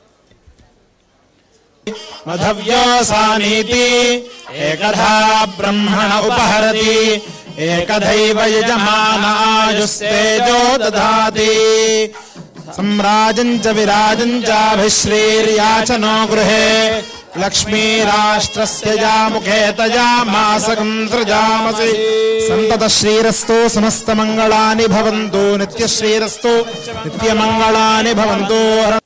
मधव्योऽसानीति एकधा ब्रह्मण उपहरति एकधैव यजमानायुस्तेजो दधाति सम्राजम् च विराजम् चाभिश्रीर्याचनो गृहे లక్ష్మీరాష్ట్రస్య యాముఖే తయామాసకం సృజామసి సంతత శ్రీరస్తు సమస్త మంగళాని భవంతు నిత్య శ్రీరస్తు నిత్యమంగళాని భవంతు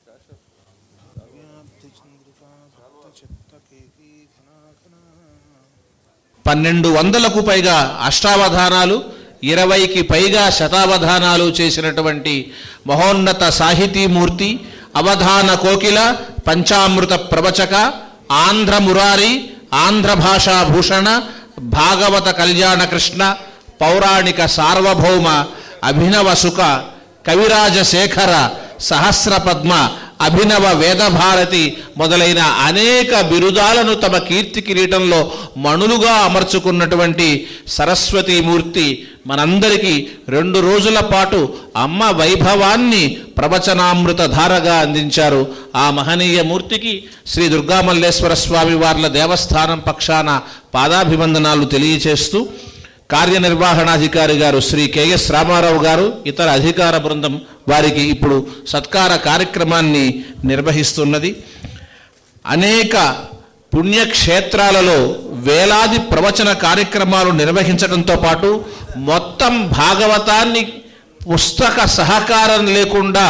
పన్నెండు వందలకు పైగా అష్టావధానాలు ఇరవైకి పైగా శతావధానాలు చేసినటువంటి మహోన్నత సాహితీమూర్తి అవధాన కోకిల పంచామృత ప్రవచక ఆంధ్ర మురారి ఆంధ్ర భాషా భూషణ భాగవత కళ్యాణ కృష్ణ పౌరాణిక సార్వభౌమ అభినవ సుఖ కవిరాజ శేఖర సహస్ర పద్మ అభినవ వేదభారతి మొదలైన అనేక బిరుదాలను తమ కీర్తి కిరీటంలో మణులుగా అమర్చుకున్నటువంటి సరస్వతీమూర్తి మనందరికీ రెండు రోజుల పాటు అమ్మ వైభవాన్ని ప్రవచనామృత ధారగా అందించారు ఆ మహనీయ మూర్తికి శ్రీ దుర్గామల్లేశ్వర స్వామి వార్ల దేవస్థానం పక్షాన పాదాభివందనాలు తెలియచేస్తూ కార్యనిర్వహణాధికారి గారు శ్రీ కెఎస్ రామారావు గారు ఇతర అధికార బృందం వారికి ఇప్పుడు సత్కార కార్యక్రమాన్ని నిర్వహిస్తున్నది అనేక పుణ్యక్షేత్రాలలో వేలాది ప్రవచన కార్యక్రమాలు నిర్వహించడంతో పాటు మొత్తం భాగవతాన్ని పుస్తక సహకారం లేకుండా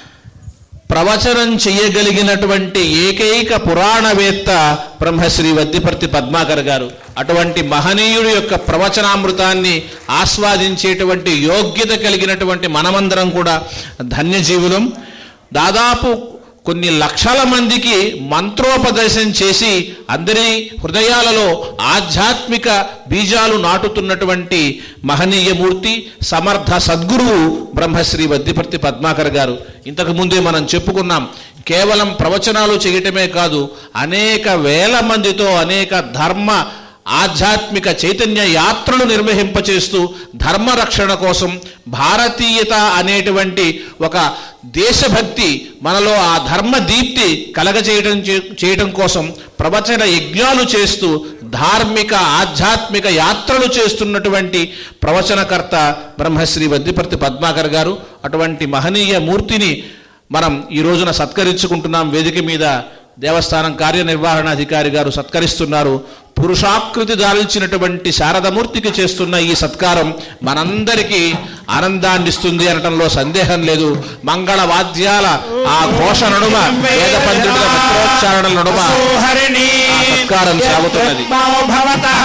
ప్రవచనం చేయగలిగినటువంటి ఏకైక పురాణవేత్త బ్రహ్మశ్రీ వద్దిపర్తి పద్మాకర్ గారు అటువంటి మహనీయుడి యొక్క ప్రవచనామృతాన్ని ఆస్వాదించేటువంటి యోగ్యత కలిగినటువంటి మనమందరం కూడా ధన్యజీవులం దాదాపు కొన్ని లక్షల మందికి మంత్రోపదేశం చేసి అందరి హృదయాలలో ఆధ్యాత్మిక బీజాలు నాటుతున్నటువంటి మహనీయ మూర్తి సమర్థ సద్గురువు బ్రహ్మశ్రీ వద్దిపర్తి పద్మాకర్ గారు ఇంతకు ముందే మనం చెప్పుకున్నాం కేవలం ప్రవచనాలు చేయటమే కాదు అనేక వేల మందితో అనేక ధర్మ ఆధ్యాత్మిక చైతన్య యాత్రలు నిర్వహింపచేస్తూ ధర్మ రక్షణ కోసం భారతీయత అనేటువంటి ఒక దేశభక్తి మనలో ఆ ధర్మ దీప్తి కలగచేయటం చే- చేయటం కోసం ప్రవచన యజ్ఞాలు చేస్తూ ధార్మిక ఆధ్యాత్మిక యాత్రలు చేస్తున్నటువంటి ప్రవచనకర్త బ్రహ్మశ్రీ వద్దిపర్తి పద్మాకర్ గారు అటువంటి మహనీయ మూర్తిని మనం ఈ రోజున సత్కరించుకుంటున్నాం వేదిక మీద దేవస్థానం కార్యనిర్వహణాధికారి గారు సత్కరిస్తున్నారు పురుషాకృతి దాల్చినటువంటి శారదమూర్తికి చేస్తున్న ఈ సత్కారం మనందరికీ ఆనందాన్ని ఇస్తుంది అనటంలో సందేహం లేదు మంగళ వాద్యాల ఆ ఘోష నడుమ వేద పండితుల మంత్రోచ్చారణల నడుమ హరిణీ ఆ సత్కారం సాగుతున్నది భవతః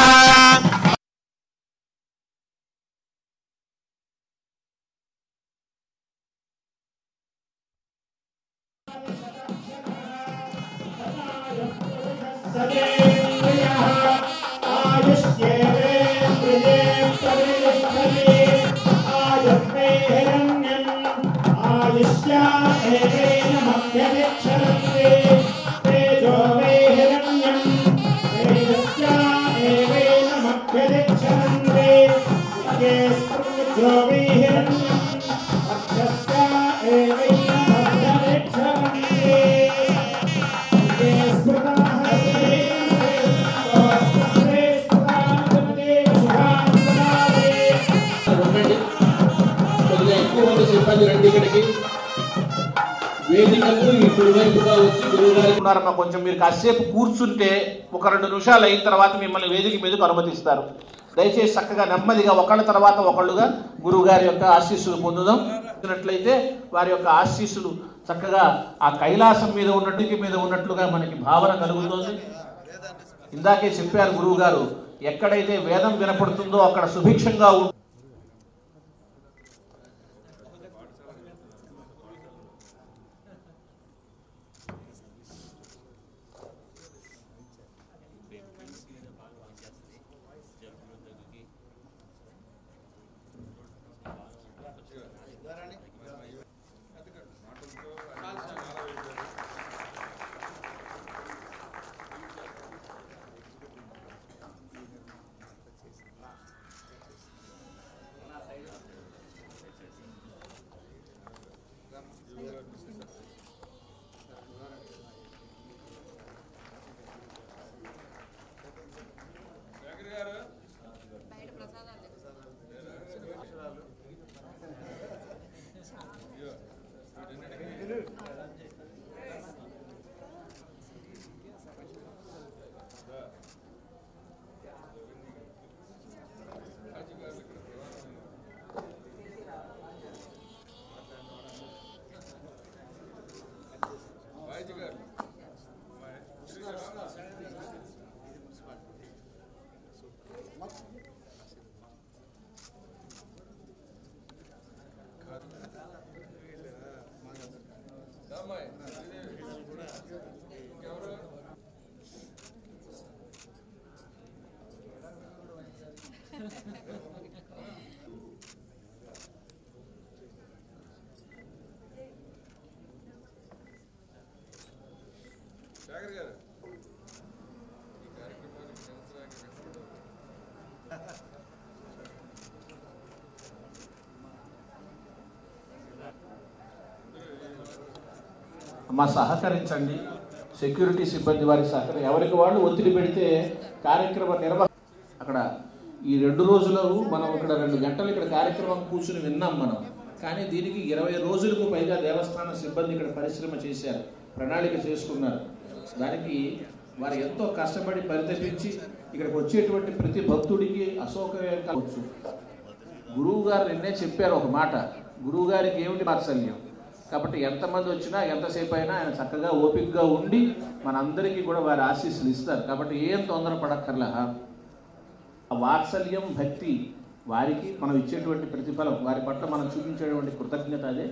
ఉండండి కొద్దిగా ఎక్కువ మంది సిబ్బంది రండి ఇక్కడికి వేదికకు ఈ కుడివైపుగా వచ్చి గురువు గారి ఉన్నారమ్మా కొంచెం మీరు కాసేపు కూర్చుంటే ఒక రెండు నిమిషాలు అయిన తర్వాత మిమ్మల్ని వేదిక మీదకు అనుమతిస్తారు దయచేసి చక్కగా నెమ్మదిగా ఒకళ్ళ తర్వాత ఒకళ్ళుగా గురువు గారి యొక్క ఆశీస్సులు పొందుదాం చూసినట్లయితే వారి యొక్క ఆశీస్సులు చక్కగా ఆ కైలాసం మీద ఉన్నట్టుకి మీద ఉన్నట్లుగా మనకి భావన కలుగుతోంది ఇందాకే చెప్పారు గురువు గారు ఎక్కడైతే వేదం వినపడుతుందో అక్కడ సుభిక్షంగా ఉం- అమ్మ సహకరించండి సెక్యూరిటీ సిబ్బంది వారికి సహకరి ఎవరికి వాళ్ళు ఒత్తిడి పెడితే కార్యక్రమ నిర్వహణ అక్కడ ఈ రెండు రోజులు మనం ఇక్కడ రెండు గంటలు ఇక్కడ కార్యక్రమం కూర్చుని విన్నాం మనం కానీ దీనికి ఇరవై రోజులకు పైగా దేవస్థాన సిబ్బంది ఇక్కడ పరిశ్రమ చేశారు ప్రణాళిక చేసుకున్నారు దానికి వారు ఎంతో కష్టపడి పరితపించి ఇక్కడికి వచ్చేటువంటి ప్రతి భక్తుడికి అసౌకర్యం కావచ్చు గురువు గారు నిన్నే చెప్పారు ఒక మాట గురువు గారికి ఏమిటి వాత్సల్యం కాబట్టి ఎంతమంది వచ్చినా ఎంతసేపు అయినా ఆయన చక్కగా ఓపికగా ఉండి మనందరికీ కూడా వారి ఆశీస్సులు ఇస్తారు కాబట్టి ఏం తొందర పడక్కర్లా ఆ వాత్సల్యం భక్తి వారికి మనం ఇచ్చేటువంటి ప్రతిఫలం వారి పట్ల మనం చూపించేటువంటి కృతజ్ఞత అదే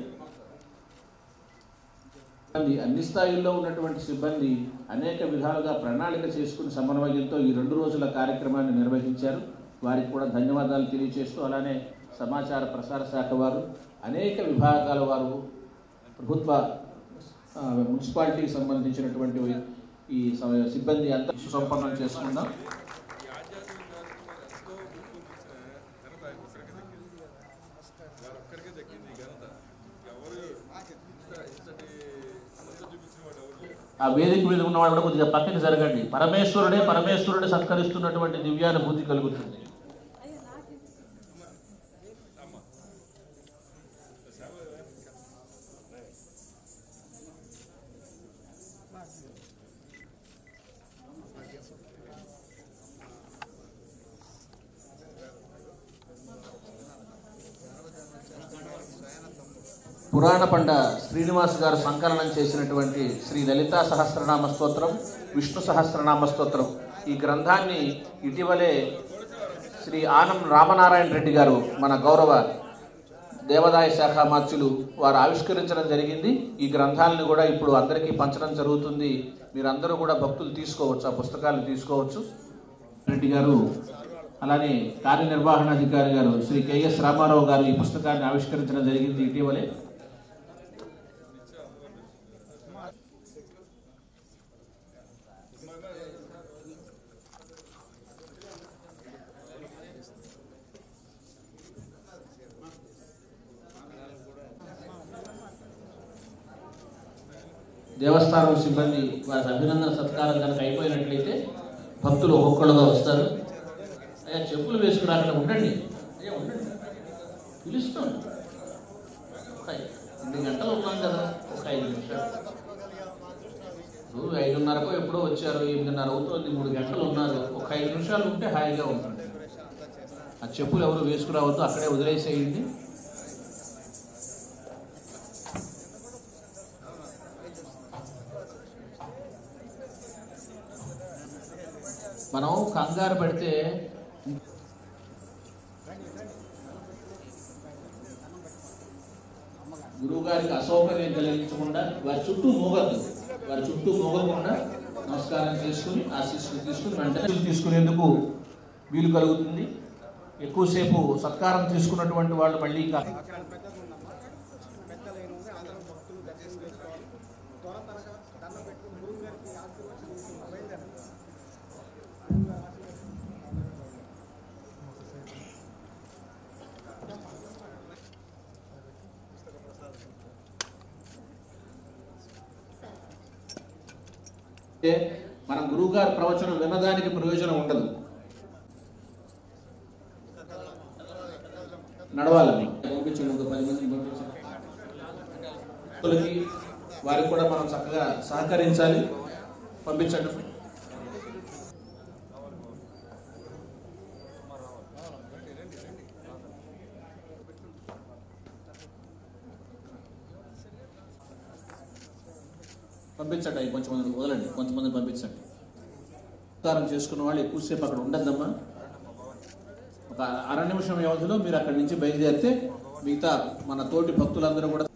సిబ్బంది అన్ని స్థాయిల్లో ఉన్నటువంటి సిబ్బంది అనేక విధాలుగా ప్రణాళిక చేసుకుని సమన్వయంతో ఈ రెండు రోజుల కార్యక్రమాన్ని నిర్వహించారు వారికి కూడా ధన్యవాదాలు తెలియజేస్తూ అలానే సమాచార ప్రసార శాఖ వారు అనేక విభాగాల వారు ప్రభుత్వ ఆ, మున్సిపాలిటీకి సంబంధించినటువంటి ఈ స- సిబ్బంది అంతా సుసంపన్నం చేసుకుందాం ఆ వేదిక మీద ఉన్నవాడు కూడా కొద్దిగా పక్కకి జరగండి పరమేశ్వరుడే పరమేశ్వరుడే సత్కరిస్తున్నటువంటి దివ్యానుభూతి కలుగుతుంది పురాణ పండ శ్రీనివాస్ గారు సంకలనం చేసినటువంటి శ్రీ లలితా సహస్రనామ స్తోత్రం విష్ణు సహస్రనామ స్తోత్రం ఈ గ్రంథాన్ని ఇటీవలే శ్రీ ఆనం రామనారాయణ రెడ్డి గారు మన గౌరవ దేవాదాయ శాఖ మార్చులు వారు ఆవిష్కరించడం జరిగింది ఈ గ్రంథాలను కూడా ఇప్పుడు అందరికీ పంచడం జరుగుతుంది మీరందరూ కూడా భక్తులు తీసుకోవచ్చు ఆ పుస్తకాలు తీసుకోవచ్చు రెడ్డి గారు అలానే కార్యనిర్వహణాధికారి గారు శ్రీ కెఎస్ రామారావు గారు ఈ పుస్తకాన్ని ఆవిష్కరించడం జరిగింది ఇటీవలే దేవస్థానం సిబ్బంది వారి అభినందన సత్కారం కనుక అయిపోయినట్లయితే భక్తులు ఒక్కొక్కళ్ళుగా వస్తారు అయ్యా చెప్పులు వేసుకుని అక్కడ ఉండండి అయ్యా ఉండండి పిలుస్తాం ఒక ఐ- రెండు గంటలు ఉన్నాం కదా ఒక ఐదు నిమిషాలు నువ్వు ఐదున్నరకు ఎప్పుడో వచ్చారు ఎనిమిదిన్నర అవుతుంది మూడు గంటలు ఉన్నారు ఒక ఐదు నిమిషాలు ఉంటే హాయిగా ఉంటుంది ఆ చెప్పులు ఎవరు వేసుకురావద్దు అక్కడే వదిలేసేయండి మనం కంగారు పెడితే గురువు గారికి అసౌకర్యం కలిగించకుండా వారి చుట్టూ మోగద్దు వారి చుట్టూ మోగకుండా నమస్కారం చేసుకుని ఆశీస్సులు తీసుకుని వెంటనే తీసుకునేందుకు వీలు కలుగుతుంది ఎక్కువసేపు సత్కారం తీసుకున్నటువంటి వాళ్ళు మళ్ళీ ఇంకా అంటే మన గురువు గారి ప్రవచనం వినడానికి ప్రయోజనం ఉండదు నడవాలని పంపించండి ఒక పది మందిని పంపించండి భక్తులకి వారికి కూడా మనం చక్కగా సహకరించాలి పంపించండి పంపించండి అవి కొంచెం మంది వదలండి కొంతమంది పంపించండి ఉపకారం చేసుకున్న వాళ్ళు ఎక్కువసేపు అక్కడ ఉండద్దమ్మా ఒక అర నిమిషం వ్యవధిలో మీరు అక్కడి నుంచి బయలుదేరితే మిగతా మన తోటి భక్తులందరూ కూడా